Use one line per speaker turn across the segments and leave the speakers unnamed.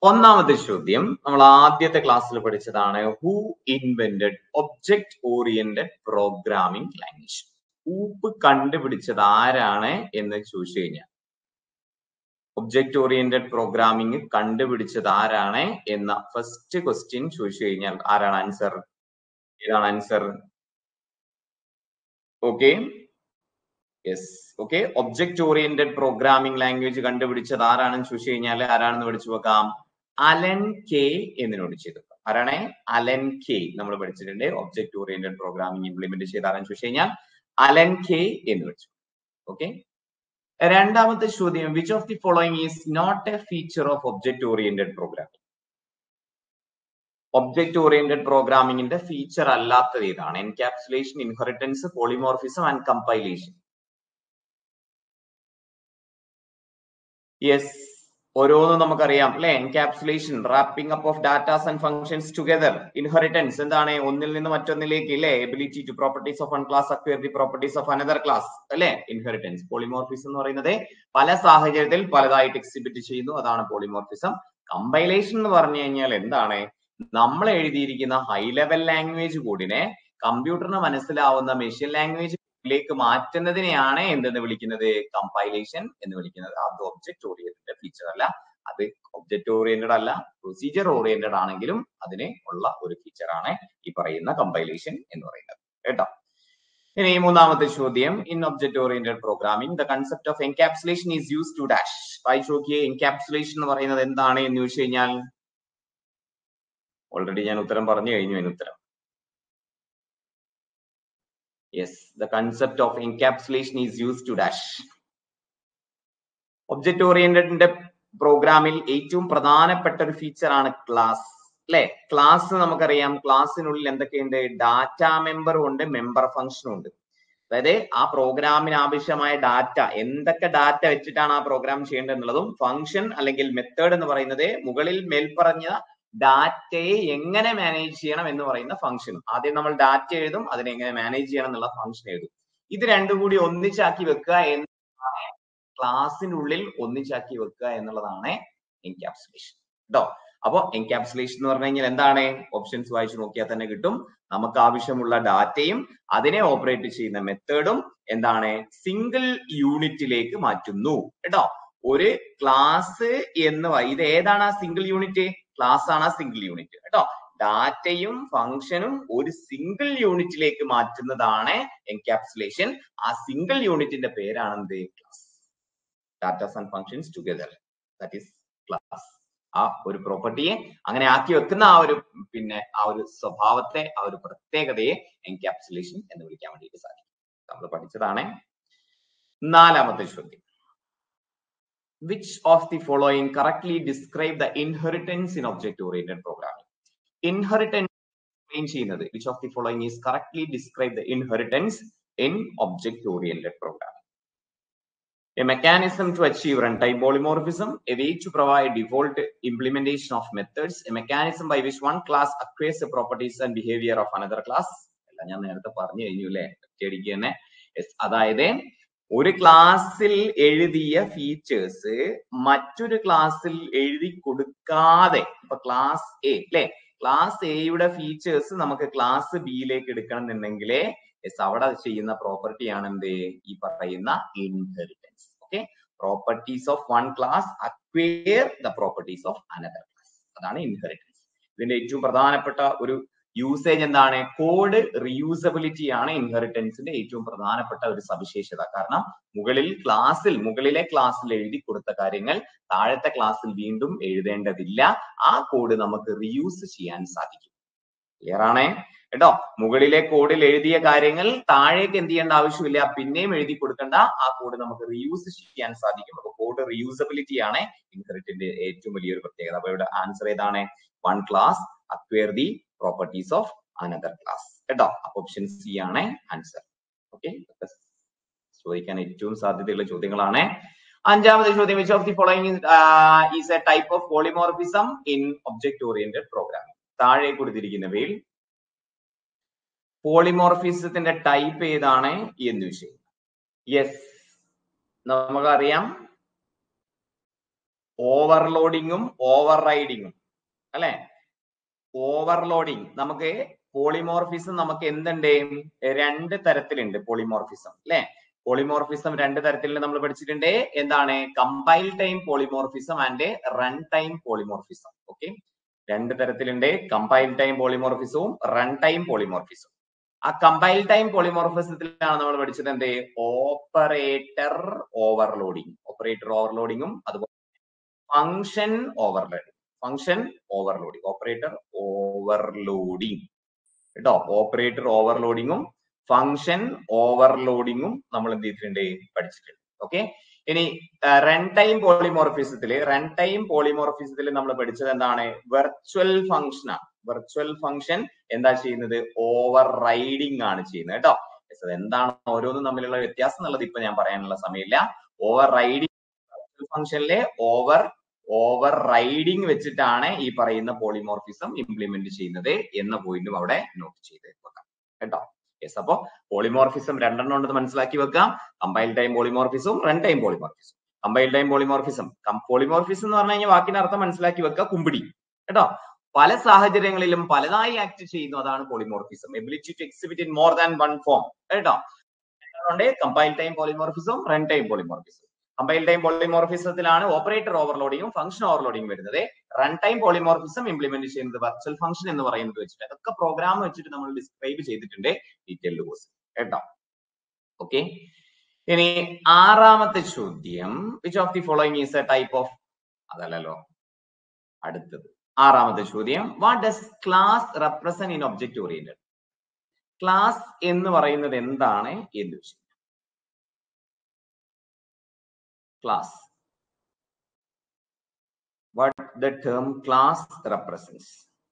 ഒന്നാമത്തെ ചോദ്യം നമ്മൾ ആദ്യത്തെ ക്ലാസ്സിൽ പഠിച്ചതാണ് who invented object oriented programming language OOP കണ്ടുപിടിച്ചത് ആരാണ് എന്ന് ചോദിച്ചു കഴിഞ്ഞാൽ ഒബ്ജക്ട് ഓറിയന്റഡ് പ്രോഗ്രാമിംഗ് കണ്ടുപിടിച്ചത് ആരാണ് എന്ന ഫസ്റ്റ് ക്വസ്റ്റ്യൻ ചോദിച്ചു കഴിഞ്ഞാൽ ആരാണ് ആൻസർ ഏതാണ് answer okay yes okay object oriented programming language കണ്ടുപിടിച്ചത് ആരാണെന്ന് ചോദിച്ചു കഴിഞ്ഞാൽ ആരാണെന്ന് പഠിച്ചു നോക്കാം അലൻ കെ എന്നിനോട് ചെയ്തു ആരാണ് അലൻ കെ നമ്മൾ പഠിച്ചിട്ടുണ്ട് ഒബ്ജക്ട് ഓറിയന്റഡ് പ്രോഗ്രാമിംഗ് ഇംപ്ലിമെന്റ് ചെയ്ത ആരാന്ന് ചോദിച്ചു കഴിഞ്ഞാൽ അലൻ കെ എന്ന് വെച്ചു ഓക്കെ രണ്ടാമത്തെ ചോദ്യം which of the following is not a feature of object oriented programming object oriented പ്രോഗ്രാമിംഗിന്റെ ഫീച്ചർ അല്ലാത്തത് ഏതാണ് encapsulation inheritance polymorphism and compilation yes ഓരോന്നും നമുക്കറിയാം അല്ലെ encapsulation wrapping up of datas and functions together inheritance എന്താണ് ഒന്നിൽ നിന്ന് മറ്റൊന്നിലേക്ക് അല്ലെ ability to properties of one class acquire the properties of another class അല്ലെ ഇൻഹെറിറ്റൻസ് പോളിമോർഫിസം എന്ന് പറയുന്നത് പല സാഹചര്യത്തിൽ പലതായിട്ട് എക്സിബിറ്റ് ചെയ്യുന്നു അതാണ് പോളിമോർഫിസം കമ്പൈലേഷൻ എന്ന് പറഞ്ഞു കഴിഞ്ഞാൽ എന്താണ് നമ്മൾ എഴുതിയിരിക്കുന്ന ഹൈ ലെവൽ ലാംഗ്വേജ് കോഡിനെ കമ്പ്യൂട്ടറിന് മനസ്സിലാവുന്ന മെഷീൻ ലാംഗ്വേജ് ലേക്ക് മാറ്റുന്നതിനെയാണ് എന്തെന്ന് വിളിക്കുന്നത് കമ്പൈലേഷൻ എന്ന് വിളിക്കുന്നത് അത് ഒബ്ജക്ട് ഓറിയന്റഡ് ഫീച്ചർ അല്ല അത് ഒബ്ജക്ട് ഓറിയന്റഡ് അല്ല പ്രൊസീജിയർ ഓറിയന്റഡ് ആണെങ്കിലും അതിന് ഉള്ള ഒരു ഫീച്ചർ ആണ് ഈ പറയുന്ന കമ്പൈലേഷൻ എന്ന് പറയുന്നത് കേട്ടോ ഇനി മൂന്നാമത്തെ ചോദ്യം in object oriented programming the concept of encapsulation is use to dash വായിച്ചു നോക്കിയേ എൻകാപ്സുലേഷൻ എന്ന് പറയുന്നത് എന്താണ് എന്ന് ചോദിച്ചു കഴിഞ്ഞാൽ ഓൾറെഡി ഞാൻ ഉത്തരം പറഞ്ഞു കഴിഞ്ഞു അതിന് ഉത്തരം yes the concept of encapsulation is use to dash object ഓറിയന്റഡിന്റെ പ്രോഗ്രാമിൽ ഏറ്റവും പ്രധാനപ്പെട്ട ഒരു ഫീച്ചർ ആണ് ക്ലാസ് അല്ലെ ക്ലാസ് നമുക്കറിയാം ക്ലാസ്സിനുള്ളിൽ എന്തൊക്കെയുണ്ട് ഡാറ്റ മെമ്പറും ഉണ്ട് മെമ്പർ ഫംഗ്ഷനും ഉണ്ട് അതായത് ആ പ്രോഗ്രാമിന് ആവശ്യമായ ഡാറ്റ എന്തൊക്കെ ഡാറ്റ വെച്ചിട്ടാണ് ആ പ്രോഗ്രാം ചെയ്യേണ്ടത് എന്നുള്ളതും ഫംഗ്ഷൻ അല്ലെങ്കിൽ മെത്തേഡ് എന്ന് പറയുന്നത് മുകളിൽ മേൽപ്പറഞ്ഞ ഡാറ്റയെ എങ്ങനെ മാനേജ് ചെയ്യണം എന്ന് പറയുന്ന ഫംഗ്ഷൻ ആദ്യം നമ്മൾ ഡാറ്റ എഴുതും അതിനെ എങ്ങനെ മാനേജ് ചെയ്യണം എന്നുള്ള ഫംഗ്ഷൻ എഴുതും ഇത് രണ്ടും കൂടി ഒന്നിച്ചാക്കി വെക്കുക എന്നതാണ് ക്ലാസ്സിനുള്ളിൽ ഒന്നിച്ചാക്കി വെക്കുക എന്നുള്ളതാണ് എൻകാപ്സുലേഷൻ കേട്ടോ അപ്പൊ എൻകാപ്സുലേഷൻ എന്ന് പറഞ്ഞു കഴിഞ്ഞാൽ എന്താണ് ഓപ്ഷൻസ് വായിച്ചു നോക്കിയാൽ തന്നെ കിട്ടും നമുക്ക് ആവശ്യമുള്ള ഡാറ്റയും അതിനെ ഓപ്പറേറ്റ് ചെയ്യുന്ന മെത്തേഡും എന്താണ് സിംഗിൾ യൂണിറ്റിലേക്ക് മാറ്റുന്നു കേട്ടോ ഒരു ക്ലാസ് എന്ന് ഇത് ഏതാണ് ആ സിംഗിൾ യൂണിറ്റ് ക്ലാസ് ആണ് ആ സിംഗിൾ യൂണിറ്റ് കേട്ടോ ഡാറ്റയും ഫംഗ്ഷനും ഒരു സിംഗിൾ യൂണിറ്റിലേക്ക് മാറ്റുന്നതാണ് എൻകാപ്സുലേഷൻ ആ സിംഗിൾ യൂണിറ്റിന്റെ പേരാണ് എന്ത് class datas and functions together that is class ആ ഒരു പ്രോപ്പർട്ടിയെ അങ്ങനെ ആക്കി വെക്കുന്ന ആ ഒരു പിന്നെ ആ ഒരു സ്വഭാവത്തെ ആ ഒരു പ്രത്യേകതയെ എൻകാപ്സുലേഷൻ എന്ന് വിളിക്കാൻ വേണ്ടിയിട്ട് സാധിക്കും നമ്മൾ പഠിച്ചതാണ് നാലാമത്തെ ചോദ്യം which of the following correctly describe the inheritance in object oriented programming inheritance explain ചെയ്യുന്നത് which of the following is correctly describe the inheritance in object oriented programming a mechanism to achieve runtime polymorphism a way to provide default implementation of methods a mechanism by which one class acquires the properties and behavior of another class എല്ലാം ഞാൻ നേരത്തെ പറഞ്ഞു കഴിഞ്ഞു അല്ലേ ഒറ്റയടിക്ക് തന്നെ അതായത് ഒരു ക്ലാസ്സിൽ എഴുതിയ ഫീച്ചേഴ്സ് മറ്റൊരു ക്ലാസ്സിൽ എഴുതി കൊടുക്കാതെ ഇപ്പൊ ക്ലാസ് എ അല്ലെ ക്ലാസ് എയുടെ ഫീച്ചേഴ്സ് നമുക്ക് ക്ലാസ് ബിയിലേക്ക് എടുക്കണം എന്നുണ്ടെങ്കിൽ അവിടെ ചെയ്യുന്ന പ്രോപ്പർട്ടി ആണ് എന്ത് ഈ പറയുന്ന inheritance okay properties of one class acquire the properties of another class അതാണ് ഇൻഹെറിറ്റൻസ് ഇതിന്റെ ഏറ്റവും പ്രധാനപ്പെട്ട ഒരു യൂസേജ് എന്താണ് കോഡ് റീയൂസബിലിറ്റി ആണ് ഇൻഹെറിറ്റൻസിന്റെ ഏറ്റവും പ്രധാനപ്പെട്ട ഒരു സവിശേഷത കാരണം മുകളിൽ ക്ലാസ്സിൽ മുകളിലെ ക്ലാസ്സിൽ എഴുതി കൊടുത്ത കാര്യങ്ങൾ താഴത്തെ ക്ലാസ്സിൽ വീണ്ടും എഴുതേണ്ടതില്ല ആ കോഡ് നമുക്ക് റീയൂസ് ചെയ്യാൻ സാധിക്കും ക്ലിയർ ആണേ കേട്ടോ മുകളിലെ കോഡിൽ എഴുതിയ കാര്യങ്ങൾ താഴേക്ക് എന്ത് ചെയ്യേണ്ട ആവശ്യമില്ല പിന്നെയും എഴുതി കൊടുക്കേണ്ട ആ കോഡ് നമുക്ക് റീയൂസ് ചെയ്യാൻ സാധിക്കും അപ്പൊ കോഡ് റീയൂസബിലിറ്റി ആണ് ഇൻഹെറിറ്റിന്റെ ഏറ്റവും വലിയൊരു പ്രത്യേകത അപ്പൊ ഇവിടെ ആൻസർ ഏതാണ് one class acquire the properties of another class കേട്ടോ അപ്പൊ ഓപ്ഷൻ സി ആണ് ആൻസർ ഓക്കെ ചോദിക്കാൻ ഏറ്റവും സാധ്യതയുള്ള ചോദ്യങ്ങളാണ് അഞ്ചാമത്തെ ചോദ്യം which of the following is a type of polymorphism in object oriented programming താഴെ കൊടുത്തിരിക്കുന്നവയിൽ പോളിമോർഫിസത്തിന്റെ ടൈപ്പ് ഏതാണ് എന്ന് വിഷയം യെസ് നമുക്കറിയാം ഓവർലോഡിങ്ങും ഓവർ റൈഡിങ്ങും അല്ലെ ഓവർലോഡിങ് നമുക്ക് പോളിമോർഫിസം നമുക്ക് എന്തുണ്ട് രണ്ട് തരത്തിലുണ്ട് പോളിമോർഫിസം അല്ലെ പോളിമോർഫിസം രണ്ട് തരത്തിലുണ്ട് നമ്മൾ പഠിച്ചിട്ടുണ്ട് എന്താണ് compile time polymorphism and run time polymorphism okay രണ്ട് തരത്തിലുണ്ട് കമ്പൈൽ ടൈം പോളിമോർഫിസവും റൺ ടൈം പോളിമോർഫിസവും ആ കമ്പൈൽ ടൈം പോളിമോർഫിസത്തിലാണ് നമ്മൾ പഠിച്ചത് എന്ത് ഓപ്പറേറ്റർ ഓവർലോഡിങ് ഓപ്പറേറ്റർ ഓവർലോഡിങ്ങും അതുപോലെ function overloading function overloading operator overloading കേട്ടോ ഓപ്പറേറ്റർ ഓവർലോഡിങ്ങും ഫങ്ഷൻ ഓവർലോഡിങ്ങും നമ്മൾ എന്ത് ചെയ്തിട്ടുണ്ട് പഠിച്ചിട്ടുണ്ട് ഓക്കെ ഇനി റൺ ടൈം പോളിമോർഫിസത്തില് റൺ ടൈം പോളിമോർഫിസത്തിൽ നമ്മൾ പഠിച്ചത് എന്താണ് വെർച്വൽ ഫംഗ്ഷൻ ആണ് വെർച്വൽ ഫംഗ്ഷൻ എന്താ ചെയ്യുന്നത് ഓവർ റൈഡിങ് ആണ് ചെയ്യുന്നത് കേട്ടോ Yes, അത് എന്താണ് ഓരോന്നും തമ്മിലുള്ള വ്യത്യാസം എന്നുള്ളത് ഇപ്പൊ ഞാൻ പറയാനുള്ള സമയമില്ല ഓവർ റൈഡിങ് ഫംഗ്ഷനിലെ ഓവർ ഓവർ റൈഡിങ് വെച്ചിട്ടാണ് ഈ പറയുന്ന പോളിമോർഫിസം ഇംപ്ലിമെന്റ് ചെയ്യുന്നത് എന്ന പോയിന്റും അവിടെ നോട്ട് ചെയ്ത് വെക്കാം കേട്ടോ യെസ് അപ്പോ പോളിമോർഫിസം രണ്ടെണ്ണം ഉണ്ടെന്ന് മനസ്സിലാക്കി വെക്കാം കമ്പൈൽ ടൈം പോളിമോർഫിസവും run time polymorphism compile time polymorphism polymorphism എന്ന് പറഞ്ഞു കഴിഞ്ഞാൽ വാക്കിന്റെ അർത്ഥം മനസ്സിലാക്കി വെക്കുക കുമ്പിടി കേട്ടോ പല സാഹചര്യങ്ങളിലും പലതായി ആക്ട് ചെയ്യുന്നു അതാണ് polymorphism ability to exhibit in more than one form കേട്ടോ അതുകൊണ്ട് compile time polymorphism run time polymorphism compile time പോളിമോർഫിസത്തിലാണ് ഓപ്പറേറ്റർ ഓവർലോഡിങ്ങും ഫംഗ്ഷൻ ഓവർലോഡിങ്ങും വരുന്നത് റൺ ടൈം പോളിമോർഫിസം ഇംപ്ലിമെന്റ് ചെയ്യുന്നത് വെർച്വൽ ഫംഗ്ഷൻ എന്ന് പറയുന്നത് വെച്ചിട്ട് അതൊക്കെ പ്രോഗ്രാം വെച്ചിട്ട് നമ്മൾ ഡിസ്ക്രൈബ് ചെയ്തിട്ടുണ്ട് ഡീറ്റെയിൽഡ് കോഴ്സ് കേട്ടോ ഓക്കെ ഇനി ആറാമത്തെ ചോദ്യം which of the following is a type of അതല്ലല്ലോ അടുത്തത് ആറാമത്തെ ചോദ്യം what does class represent in object oriented class എന്ന് പറയുന്നത് എന്താണ് എന്ന് വെച്ചു class what the term class represents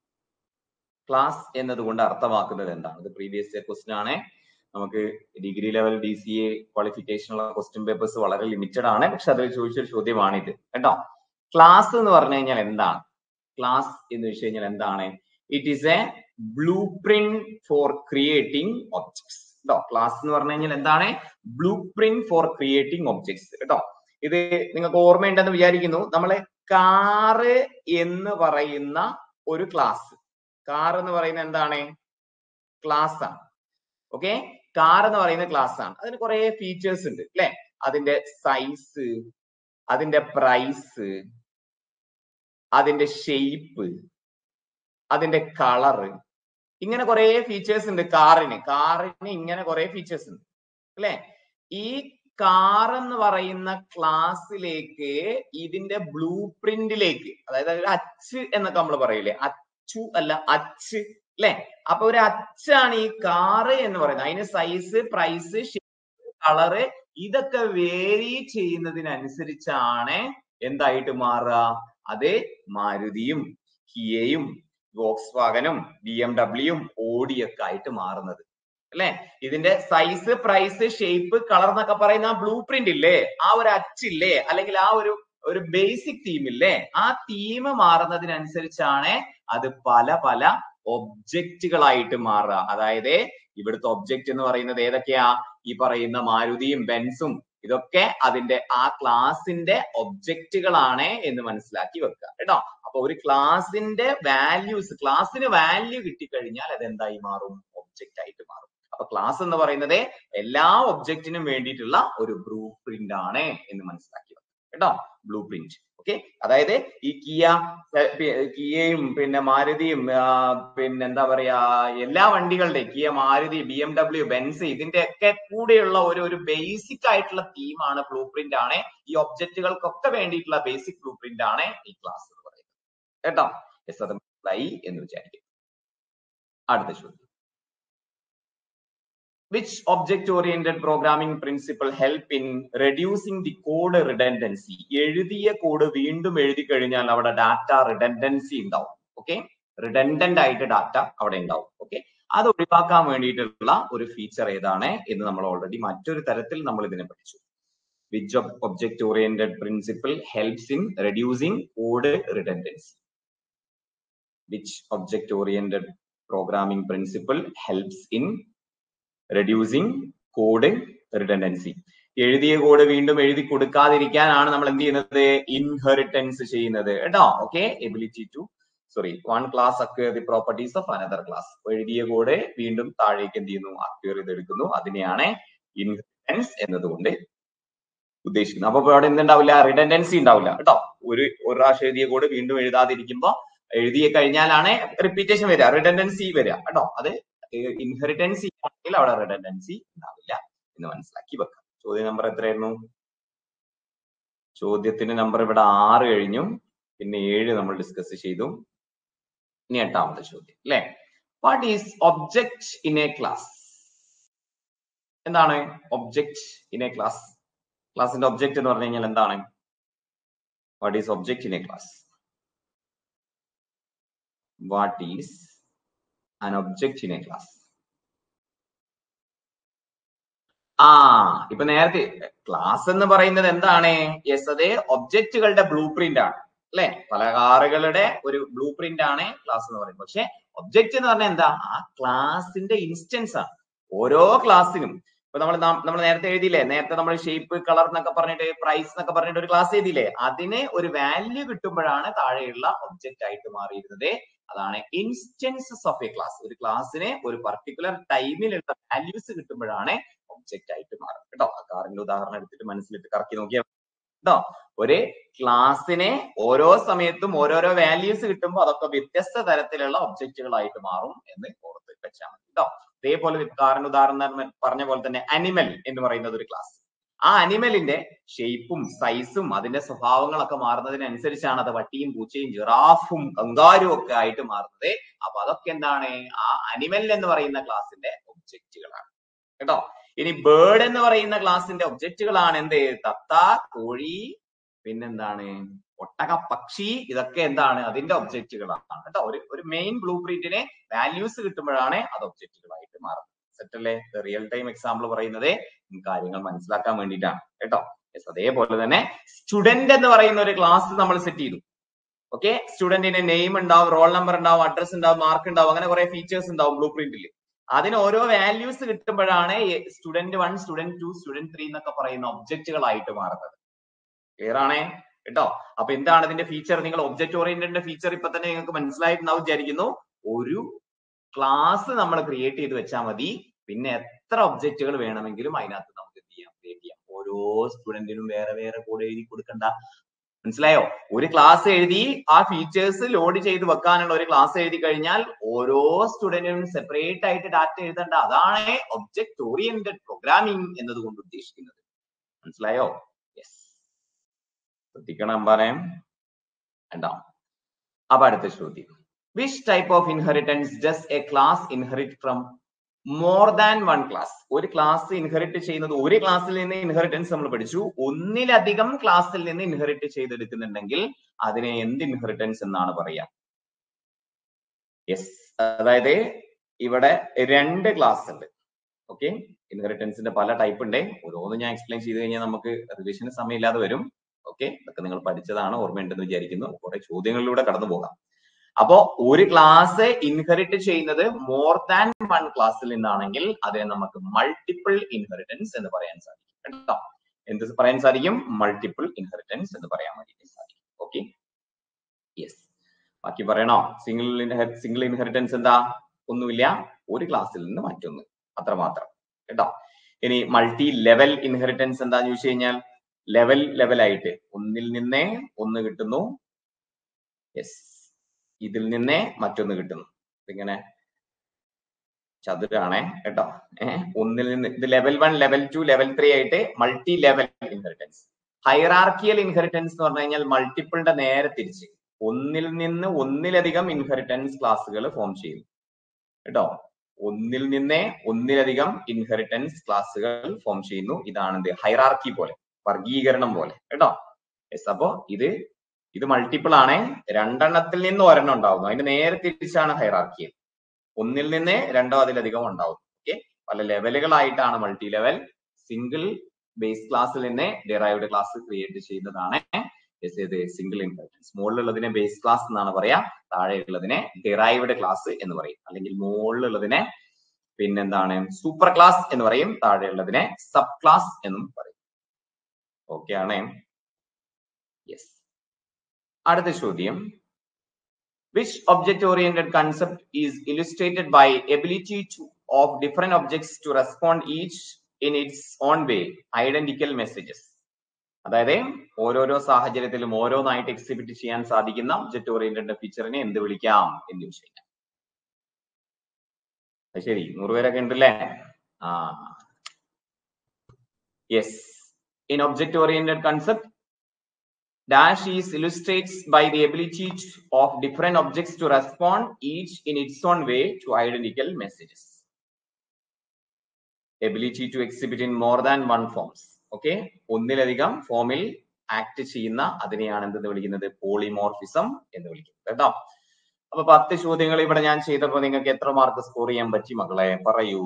class എന്നതുകൊണ്ട് അർത്ഥമാക്കുന്നത് എന്താണ് ഇത് പ്രീവിയസ് ഇയർ ക്വസ്റ്റ്യൻ ആണ് നമുക്ക് degree level D C A ക്വാളിഫിക്കേഷനുള്ള ക്വസ്റ്റ്യൻ പേപ്പേഴ്സ് വളരെ ലിമിറ്റഡ് ആണ് പക്ഷെ അതിൽ ചോദിച്ചൊരു ചോദ്യമാണ് ഇത് കേട്ടോ ക്ലാസ് എന്ന് പറഞ്ഞു കഴിഞ്ഞാൽ എന്താണ് ക്ലാസ് എന്ന് വെച്ച് കഴിഞ്ഞാൽ എന്താണ് it is a blueprint for creating objects കേട്ടോ ക്ലാസ് എന്ന് പറഞ്ഞു കഴിഞ്ഞാൽ എന്താണ് blueprint for creating objects കേട്ടോ ഇത് നിങ്ങൾക്ക് ഓർമ്മയുണ്ടെന്ന് വിചാരിക്കുന്നു നമ്മളെ കാറ് എന്ന് പറയുന്ന ഒരു ക്ലാസ് കാർ എന്ന് പറയുന്നത് എന്താണ് ക്ലാസ് ആണ് ഓക്കെ കാർ എന്ന് പറയുന്ന ക്ലാസ് ആണ് അതിന് കുറെ ഫീച്ചേഴ്സ് ഉണ്ട് അല്ലെ അതിന്റെ സൈസ് അതിന്റെ പ്രൈസ് അതിന്റെ ഷേപ്പ് അതിന്റെ കളറ് ഇങ്ങനെ കുറെ ഫീച്ചേഴ്സ് ഉണ്ട് കാറിന് കാറിന് ഇങ്ങനെ കുറെ ഫീച്ചേഴ്സ് ഉണ്ട് അല്ലെ ഈ കാർ എന്ന് പറയുന്ന ക്ലാസ്സിലേക്ക് ഇതിന്റെ ബ്ലൂ പ്രിന്റിലേക്ക് അതായത് ഒരു അച്ച് എന്നൊക്കെ നമ്മൾ പറയില്ലേ അച്ചു അല്ല അച്ച് അല്ലെ അപ്പൊ ഒരു അച്ചാണ് ഈ കാറ് എന്ന് പറയുന്നത് അതിന് സൈസ് പ്രൈസ് കളറ് ഇതൊക്കെ വേരി ചെയ്യുന്നതിനനുസരിച്ചാണ് എന്തായിട്ട് മാറുക അത് മാരുതിയും കിയയും വോക്സ് വാഗനും ബി എം ഡബ്ല്യൂയും ഓടിയൊക്കെ ആയിട്ട് മാറുന്നത് അല്ലെ ഇതിന്റെ സൈസ് പ്രൈസ് ഷേപ്പ് കളർ എന്നൊക്കെ പറയുന്ന ആ ബ്ലൂ പ്രിന്റ് ഇല്ലേ ആ ഒരു അച്ചില്ലേ അല്ലെങ്കിൽ ആ ഒരു ഒരു ബേസിക് തീം ഇല്ലേ ആ തീം മാറുന്നതിനനുസരിച്ചാണ് അത് പല പല ഒബ്ജക്റ്റുകളായിട്ട് മാറുക അതായത് ഇവിടുത്തെ ഒബ്ജക്റ്റ് എന്ന് പറയുന്നത് ഏതൊക്കെയാ ഈ പറയുന്ന മാരുതിയും ബെൻസും ഇതൊക്കെ അതിന്റെ ആ ക്ലാസിന്റെ ഒബ്ജക്റ്റുകളാണ് എന്ന് മനസ്സിലാക്കി വെക്കുക കേട്ടോ അപ്പൊ ഒരു ക്ലാസിന്റെ വാല്യൂസ് ക്ലാസ്സിന് വാല്യൂ കിട്ടിക്കഴിഞ്ഞാൽ അത് എന്തായി മാറും ഒബ്ജക്റ്റ് ആയിട്ട് മാറും അപ്പൊ ക്ലാസ് എന്ന് പറയുന്നത് എല്ലാ ഒബ്ജക്റ്റിനും വേണ്ടിയിട്ടുള്ള ഒരു ബ്ലൂ പ്രിന്റ് ആണ് എന്ന് മനസ്സിലാക്കി വെക്കുക കേട്ടോ ബ്ലൂ പ്രിന്റ് ഓക്കെ അതായത് ഈ കിയ കിയയും പിന്നെ മാരുതിയും പിന്നെ എന്താ പറയാ എല്ലാ വണ്ടികളുടെയും Kia Maruti B M W Benz ഇതിന്റെ ഒക്കെ കൂടെയുള്ള ഒരു ഒരു ബേസിക് ആയിട്ടുള്ള തീമാണ് ബ്ലൂ പ്രിന്റ് ആണ് ഈ ഒബ്ജക്റ്റുകൾക്കൊക്കെ വേണ്ടിയിട്ടുള്ള ബേസിക് ബ്ലൂ പ്രിന്റ് ആണ് ഈ ക്ലാസ് എന്ന് പറയുന്നത് കേട്ടോ യെസ് അത് മനസ്സിലായി എന്ന് വിചാരിക്കും അടുത്ത ചോദ്യം which object oriented programming principle help in reducing the code redundancy എഴുതിയ കോഡ് വീണ്ടും എഴുതി കഴിഞ്ഞാൽ അവിടെ ഡാറ്റ റിഡൻഡൻസി ഉണ്ടാവും ഓക്കെ റിഡൻഡന്റ് ആയിട്ട് ഡാറ്റ അവിടെ ഉണ്ടാവും ഓക്കെ അത് ഒഴിവാക്കാൻ വേണ്ടിയിട്ടുള്ള ഒരു ഫീച്ചർ ഏതാണ് എന്ന് നമ്മൾ ഓൾറെഡി മറ്റൊരു തരത്തിൽ നമ്മൾ ഇതിനെ പഠിച്ചു which object oriented principle helps in reducing code redundancy which object oriented programming principle helps in reducing code redundancy എഴുതിയ കോഡ് വീണ്ടും എഴുതി കൊടുക്കാതിരിക്കാനാണ് നമ്മൾ എന്ത് ചെയ്യുന്നത് ഇൻഹെറിറ്റൻസ് ചെയ്യുന്നത് കേട്ടോ okay ability to sorry one class acquire the properties of another class എഴുതിയ കോഡ് വീണ്ടും താഴേക്ക് എന്ത് ചെയ്യുന്നു അക്വയർ ചെയ്തെടുക്കുന്നു അതിനെയാണ് ഇൻഹെറിറ്റൻസ് എന്നതുകൊണ്ട് ഉദ്ദേശിക്കുന്നത് അപ്പൊ അവിടെ എന്തുണ്ടാവില്ല റിഡൻഡൻസി ഉണ്ടാവില്ല കേട്ടോ ഒരു ഒരു പ്രാവശ്യം എഴുതിയ കോഡ് വീണ്ടും എഴുതാതിരിക്കുമ്പോ എഴുതി കഴിഞ്ഞാലാണ് റിപ്പീറ്റേഷൻ വരിക റിഡൻഡൻസി വരിക കേട്ടോ അത് ഇൻഹെറിറ്റൻസി ആണെങ്കിൽ അവിടെ റിഡൻഡൻസി ഉണ്ടാവില്ല എന്ന് മനസ്സിലാക്കി വെക്കാം ചോദ്യ നമ്പർ എത്രയായിരുന്നു ചോദ്യത്തിന്റെ നമ്പർ ഇവിടെ ആറ് കഴിഞ്ഞു പിന്നെ ഏഴ് നമ്മൾ ഡിസ്കസ് ചെയ്തു ഇനി എട്ടാമത്തെ ചോദ്യം അല്ലെ what is object in a class എന്താണ് ഒബ്ജക്ട് ഇൻ എ ക്ലാസ് ക്ലാസിന്റെ ഒബ്ജക്ട് എന്ന് പറഞ്ഞു കഴിഞ്ഞാൽ എന്താണ് what is object in a class what is an object in a class ആ ഇപ്പൊ നേരത്തെ ക്ലാസ് എന്ന് പറയുന്നത് എന്താണ് യെസ് അതെ ഒബ്ജക്റ്റുകളുടെ ബ്ലൂ പ്രിന്റ് ആണ് അല്ലെ പല കാറുകളുടെ ഒരു ബ്ലൂ പ്രിന്റ് ആണ് ക്ലാസ് എന്ന് പറയുന്നത് പക്ഷെ ഒബ്ജക്റ്റ് എന്ന് പറഞ്ഞാൽ എന്താ ആ ക്ലാസിന്റെ ഇൻസ്റ്റൻസ് ആണ് ഓരോ ക്ലാസ്സിനും ഇപ്പൊ നമ്മൾ നമ്മൾ നേരത്തെ എഴുതിയില്ലേ നേരത്തെ നമ്മൾ ഷേപ്പ് കളർ എന്നൊക്കെ പറഞ്ഞിട്ട് പ്രൈസ് എന്നൊക്കെ പറഞ്ഞിട്ട് ഒരു ക്ലാസ് എഴുതിയില്ലേ അതിന് ഒരു വാല്യൂ കിട്ടുമ്പോഴാണ് താഴെയുള്ള ഒബ്ജക്റ്റ് ആയിട്ട് മാറിയിരുന്നത് അതാണ് ഇൻസ്റ്റൻസസ് ഓഫ് എ ക്ലാസ് ഒരു ക്ലാസ്സിന് ഒരു പർട്ടിക്കുലർ ടൈമിലുള്ള വാല്യൂസ് കിട്ടുമ്പോഴാണ് ഒബ്ജക്റ്റ് ആയിട്ട് മാറും കേട്ടോ ആ കാറിന്റെ ഉദാഹരണം എടുത്തിട്ട് മനസ്സിലിട്ട് കറക്കി നോക്കിയാൽ കേട്ടോ ഒരു ക്ലാസ്സിനെ ഓരോ സമയത്തും ഓരോരോ വാല്യൂസ് കിട്ടുമ്പോൾ അതൊക്കെ വ്യത്യസ്ത തരത്തിലുള്ള ഒബ്ജക്റ്റുകളായിട്ട് മാറും എന്ന് ഓർത്ത് വെച്ചാൽ മതി കേട്ടോ അതേപോലെ കാറിന്റെ ഉദാഹരണം പറഞ്ഞ പോലെ തന്നെ അനിമൽ എന്ന് പറയുന്നത് ഒരു ക്ലാസ് ആ അനിമലിന്റെ ഷേപ്പും സൈസും അതിന്റെ സ്വഭാവങ്ങളൊക്കെ മാറുന്നതിനനുസരിച്ചാണ് അത് വട്ടിയും പൂച്ചയും ജിറാഫും കങ്കാരും ഒക്കെ ആയിട്ട് മാറുന്നത് അപ്പൊ അതൊക്കെ എന്താണ് ആ അനിമൽ എന്ന് പറയുന്ന ക്ലാസിന്റെ ഒബ്ജക്റ്റുകളാണ് കേട്ടോ ഇനി ബേർഡ് എന്ന് പറയുന്ന ക്ലാസിന്റെ ഒബ്ജക്റ്റുകളാണ് എന്ത് തത്ത കോഴി പിന്നെന്താണ് ഒട്ടക പക്ഷി ഇതൊക്കെ എന്താണ് അതിന്റെ ഒബ്ജക്റ്റുകളാണ് കേട്ടോ ഒരു ഒരു മെയിൻ ബ്ലൂ പ്രിന്റിനെ വാല്യൂസ് കിട്ടുമ്പോഴാണ് അത് ഒബ്ജക്റ്റുകളായിട്ട് മാറുന്നത് സെറ്റ് അല്ലേ റിയൽ ടൈം എക്സാമ്പിൾ പറയുന്നത് കാര്യങ്ങൾ മനസ്സിലാക്കാൻ വേണ്ടിയിട്ടാണ് കേട്ടോ യെസ് അതേപോലെ തന്നെ സ്റ്റുഡന്റ് എന്ന് പറയുന്ന ഒരു ക്ലാസ് നമ്മൾ സെറ്റ് ചെയ്തു ഓക്കെ സ്റ്റുഡന്റിന്റെ നെയിം ഉണ്ടാവും റോൾ നമ്പർ ഉണ്ടാവും അഡ്രസ് ഉണ്ടാവും മാർക്ക് ഉണ്ടാവും അങ്ങനെ കുറെ ഫീച്ചേഴ്സ് ഉണ്ടാവും ബ്ലൂ പ്രിന്റിൽ അതിന് ഓരോ വാല്യൂസ് കിട്ടുമ്പോഴാണ് student one student two student three എന്നൊക്കെ പറയുന്ന ഒബ്ജക്റ്റുകളായിട്ട് മാറുന്നത് ക്ലിയർ ആണേ കേട്ടോ അപ്പൊ എന്താണ് ഇതിന്റെ ഫീച്ചർ നിങ്ങൾ ഒബ്ജക്ട് ഓറിയന്റഡ് ഫീച്ചർ ഇപ്പൊ തന്നെ നിങ്ങൾക്ക് മനസ്സിലായിട്ടുണ്ടാവും വിചാരിക്കുന്നു ഒരു ക്ലാസ് നമ്മൾ ക്രിയേറ്റ് ചെയ്ത് വെച്ചാൽ മതി പിന്നെ എത്ര ഒബ്ജക്റ്റുകൾ വേണമെങ്കിലും അതിനകത്ത് നമുക്ക് എന്ത് ചെയ്യാം ക്രിയേറ്റ് ചെയ്യാം ഓരോ സ്റ്റുഡന്റിനും വേറെ വേറെ കോഡ് എഴുതി കൊടുക്കണ്ട മനസ്സിലായോ ഒരു ക്ലാസ് എഴുതി ആ ഫീച്ചേഴ്സ് ലോഡ് ചെയ്ത് വെക്കാനുള്ള ഒരു ക്ലാസ് എഴുതി കഴിഞ്ഞാൽ ഓരോ സ്റ്റുഡന്റിനും സെപ്പറേറ്റ് ആയിട്ട് ഡാറ്റ എഴുതണ്ട അതാണ് ഒബ്ജക്ട് ഓറിയന്റഡ് പ്രോഗ്രാമിംഗ് എന്നതുകൊണ്ട് ഉദ്ദേശിക്കുന്നത് മനസ്സിലായോ യെസ് ശ്രദ്ധിക്കണം പറയാം എന്താ അപ്പൊ അടുത്ത ചോദ്യം which type of inheritance does a class inherit from more than one class ഒരു ക്ലാസ് ഇൻഹെറിറ്റ് ചെയ്യുന്നത് ഒരു ക്ലാസ്സിൽ നിന്ന് ഇൻഹെറിറ്റൻസ് നമ്മൾ പഠിച്ചു ഒന്നിലധികം ക്ലാസ്സിൽ നിന്ന് ഇൻഹെറിറ്റ് ചെയ്തെടുക്കുന്നുണ്ടെങ്കിൽ അതിനെ എന്ത് ഇൻഹെറിറ്റൻസ് എന്നാണ് പറയാ യെസ് അതായത് ഇവിടെ രണ്ട് ക്ലാസ് ഉണ്ട് ഓക്കെ ഇൻഹെറിറ്റൻസിന്റെ പല ടൈപ്പ് ഉണ്ട് ഓരോന്നും ഞാൻ എക്സ്പ്ലെയിൻ ചെയ്ത് കഴിഞ്ഞാൽ നമുക്ക് റിവിഷന് സമയമില്ലാതെ വരും ഓക്കെ ഇതൊക്കെ നിങ്ങൾ പഠിച്ചതാണ് ഓർമ്മയുണ്ടെന്ന് വിചാരിക്കുന്നു കുറെ ചോദ്യങ്ങളിലൂടെ കടന്നു പോകാം അപ്പോ ഒരു ക്ലാസ് ഇൻഹെറിറ്റ് ചെയ്യുന്നത് മോർ ദാൻ വൺ ക്ലാസ്സിൽ നിന്നാണെങ്കിൽ അതിനെ നമുക്ക് മൾട്ടിപ്പിൾ ഇൻഹെറിറ്റൻസ് എന്ന് പറയാൻ സാധിക്കും കേട്ടോ എന്ത് പറയാൻ സാധിക്കും മൾട്ടിപ്പിൾ ഇൻഹെറിറ്റൻസ് എന്ന് പറയാൻ വേണ്ടിയിട്ട് സാധിക്കും ഓക്കെ യെസ് ബാക്കി പറയണോ സിംഗിൾ സിംഗിൾ ഇൻഹെറിറ്റൻസ് എന്താ ഒന്നുമില്ല ഒരു ക്ലാസ്സിൽ നിന്ന് മറ്റൊന്ന് അത്രമാത്രം കേട്ടോ ഇനി മൾട്ടി ലെവൽ ഇൻഹെറിറ്റൻസ് എന്താന്ന് ചോദിച്ചു കഴിഞ്ഞാൽ ലെവൽ ലെവലായിട്ട് ഒന്നിൽ നിന്നേ ഒന്ന് കിട്ടുന്നു യെസ് ഇതിൽ നിന്നേ മറ്റൊന്ന് കിട്ടുന്നു ഇങ്ങനെ ചതുരാണേ കേട്ടോ ഏഹ് ഒന്നിൽ നിന്ന് ഇത് level one level two level three ആയിട്ട് multi level inheritance hierarchical inheritance എന്ന് പറഞ്ഞു കഴിഞ്ഞാൽ മൾട്ടിപ്പിളിന്റെ നേരെ തിരിച്ച് ഒന്നിൽ നിന്ന് ഒന്നിലധികം ഇൻഹെറിറ്റൻസ് ക്ലാസ്സുകൾ ഫോം ചെയ്യുന്നു കേട്ടോ ഒന്നിൽ നിന്നേ ഒന്നിലധികം ഇൻഹെറിറ്റൻസ് ക്ലാസ്സുകൾ ഫോം ചെയ്യുന്നു ഇതാണ് എന്ത് ഹൈറാർക്കി പോലെ വർഗീകരണം പോലെ കേട്ടോ യെസ് അപ്പോ ഇത് ഇത് മൾട്ടിപ്പിൾ ആണ് രണ്ടെണ്ണത്തിൽ നിന്ന് ഒരെണ്ണം ഉണ്ടാവുന്നു അതിന്റെ നേരെ തിരിച്ചാണ് ഹൈറാർക്കിയൽ ഒന്നിൽ നിന്ന് രണ്ടോ അതിലധികം ഉണ്ടാവും ഓക്കെ പല ലെവലുകളായിട്ടാണ് മൾട്ടി ലെവൽ സിംഗിൾ ബേസ് ക്ലാസ്സിൽ നിന്ന് ഡിറൈവ്ഡ് ക്ലാസ് ക്രിയേറ്റ് ചെയ്യുന്നതാണ് ഏത് സിംഗിൾ ഇൻഹെറിറ്റൻസ് മുകളിലുള്ളതിനെ ബേസ് ക്ലാസ് എന്നാണ് പറയാ താഴെയുള്ളതിനെ ഡിറൈവ്ഡ് ക്ലാസ് എന്ന് പറയും അല്ലെങ്കിൽ മുകളിലുള്ളതിനെ പിന്നെന്താണ് സൂപ്പർ ക്ലാസ് എന്ന് പറയും താഴെയുള്ളതിനെ സബ് ക്ലാസ് എന്നും പറയും ഓക്കെ ആണേ യെസ് അടുത്ത ചോദ്യം which object oriented concept is illustrated by ability to, of different objects to respond each in its own way identical messages അതായത് ഓരോരോ സാഹചര്യത്തിലും ഓരോന്നായിട്ട് എക്സിബിറ്റ് ചെയ്യാൻ സാധിക്കുന്ന ഒബ്ജക്ട് ഓറിയന്റഡ് ഫീച്ചറിനെ എന്ത് വിളിക്കാം എന്ന് ചോദിച്ചാൽ അത് ശരി നൂറുപേരൊക്കെ ഉണ്ടല്ലേ ആ yes in object oriented concept dash is illustrates by the ability to- of different objects to respond each in its own way to identical messages ability to exhibit in more than one forms okay ഒന്നിലധികം ഫോമിൽ act ചെയ്യുന്ന അതിനെയാണ് എന്തെന്ന് വിളിക്കുന്നത് polymorphism എന്ന് വിളിക്കുന്നത് കേട്ടോ അപ്പൊ പത്ത് ചോദ്യങ്ങൾ ഇവിടെ ഞാൻ ചെയ്തപ്പോ നിങ്ങൾക്ക് എത്ര മാർക്ക് സ്കോർ ചെയ്യാൻ പറ്റി മക്കളെ പറയൂ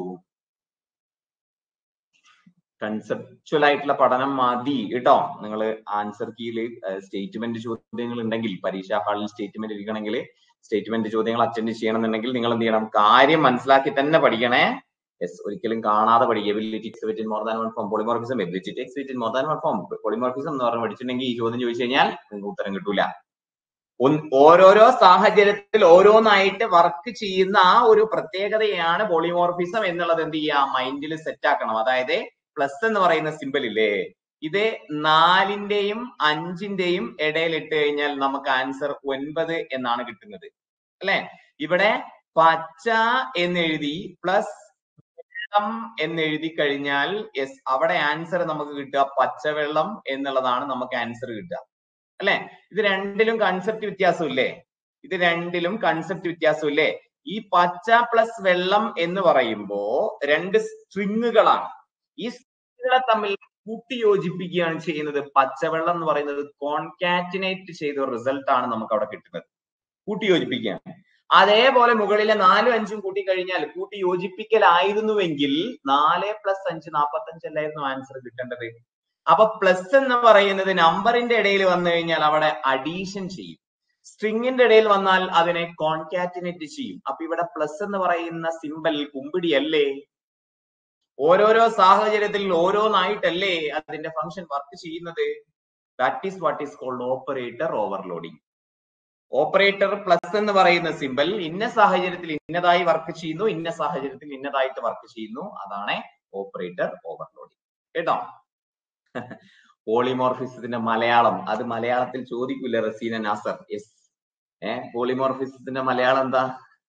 കൺസെപ്ച്വൽ ആയിട്ടുള്ള പഠനം മതി കേട്ടോ നിങ്ങൾ ആൻസർ കീയിൽ സ്റ്റേറ്റ്മെന്റ് ചോദ്യങ്ങൾ ഉണ്ടെങ്കിൽ പരീക്ഷാ ഹാളിൽ സ്റ്റേറ്റ്മെന്റ് ഇരിക്കണമെങ്കിൽ സ്റ്റേറ്റ്മെന്റ് ചോദ്യങ്ങൾ അറ്റൻഡ് ചെയ്യണമെന്നുണ്ടെങ്കിൽ നിങ്ങൾ എന്ത് ചെയ്യണം കാര്യം മനസ്സിലാക്കി തന്നെ പഠിക്കണേ യെസ് ഒരിക്കലും കാണാതെ പഠിക്കുക ability exhibit in more than one form polymorphism ability exhibit in more than one form polymorphism എന്ന് പറഞ്ഞ് പഠിച്ചിട്ടുണ്ടെങ്കിൽ ഈ ചോദ്യം ചോദിച്ചു കഴിഞ്ഞാൽ നിങ്ങൾക്ക് ഉത്തരം കിട്ടൂല ഒന്ന് ഓരോരോ സാഹചര്യത്തിൽ ഓരോന്നായിട്ട് വർക്ക് ചെയ്യുന്ന ആ ഒരു പ്രത്യേകതയാണ് പോളിമോർഫിസം എന്നുള്ളത് എന്ത് ചെയ്യുക മൈൻഡിൽ സെറ്റ് ആക്കണം അതായത് പ്ലസ് എന്ന് പറയുന്ന സിമ്പിൾ ഇല്ലേ ഇത് നാലിന്റെയും അഞ്ചിന്റെയും ഇടയിൽ ഇട്ട് കഴിഞ്ഞാൽ നമുക്ക് ആൻസർ ഒൻപത് എന്നാണ് കിട്ടുന്നത് അല്ലെ ഇവിടെ പച്ച എന്നെഴുതി പ്ലസ് വെള്ളം എന്നെഴുതി കഴിഞ്ഞാൽ യെസ് അവിടെ ആൻസർ നമുക്ക് കിട്ടുക പച്ചവെള്ളം എന്നുള്ളതാണ് നമുക്ക് ആൻസർ കിട്ടുക അല്ലെ ഇത് രണ്ടിലും കൺസെപ്റ്റ് വ്യത്യാസമില്ലേ ഇത് രണ്ടിലും കൺസെപ്റ്റ് വ്യത്യാസമില്ലേ ഈ പച്ച പ്ലസ് വെള്ളം എന്ന് പറയുമ്പോ രണ്ട് സ്ട്രിങ്ങുകളാണ് ഈ സ്ട്രിങ്ങുകളെ തമ്മിൽ കൂട്ടിയോജിപ്പിക്കുകയാണ് ചെയ്യുന്നത് പച്ചവെള്ളം എന്ന് പറയുന്നത് കോൺകാറ്റിനേറ്റ് ചെയ്ത റിസൾട്ട് ആണ് നമുക്ക് അവിടെ കിട്ടുന്നത് കൂട്ടിയോജിപ്പിക്കുകയാണ് അതേപോലെ മുകളിലെ നാലും അഞ്ചും കൂട്ടി കഴിഞ്ഞാൽ കൂട്ടി യോജിപ്പിക്കലായിരുന്നുവെങ്കിൽ നാല് പ്ലസ് അഞ്ച് നാൽപ്പത്തി അഞ്ചല്ലായിരുന്നു ആൻസർ കിട്ടേണ്ടത് അപ്പൊ പ്ലസ് എന്ന് പറയുന്നത് നമ്പറിന്റെ ഇടയിൽ വന്നു കഴിഞ്ഞാൽ അവിടെ അഡീഷൻ ചെയ്യും സ്ട്രിങ്ങിന്റെ ഇടയിൽ വന്നാൽ അതിനെ കോൺകാറ്റിനേറ്റ് ചെയ്യും അപ്പൊ ഇവിടെ പ്ലസ് എന്ന് പറയുന്ന സിമ്പൽ കുമ്പിടിയല്ലേ ഓരോരോ സാഹചര്യത്തിൽ ഓരോന്നായിട്ടല്ലേ അതിന്റെ ഫംഗ്ഷൻ വർക്ക് ചെയ്യുന്നത് that is what is called operator overloading operator plus എന്ന് പറയുന്ന സിമ്പൽ ഇന്ന സാഹചര്യത്തിൽ ഇന്നതായി വർക്ക് ചെയ്യുന്നു ഇന്ന സാഹചര്യത്തിൽ ഇന്നതായിട്ട് വർക്ക് ചെയ്യുന്നു അതാണ് ഓപ്പറേറ്റർ ഓവർലോഡിങ് കേട്ടോ പോളിമോർഫിസത്തിന്റെ മലയാളം അത് മലയാളത്തിൽ ചോദിക്കൂല റസീന നാസർ യെസ് ഏ പോളിമോർഫിസത്തിന്റെ മലയാളം എന്താ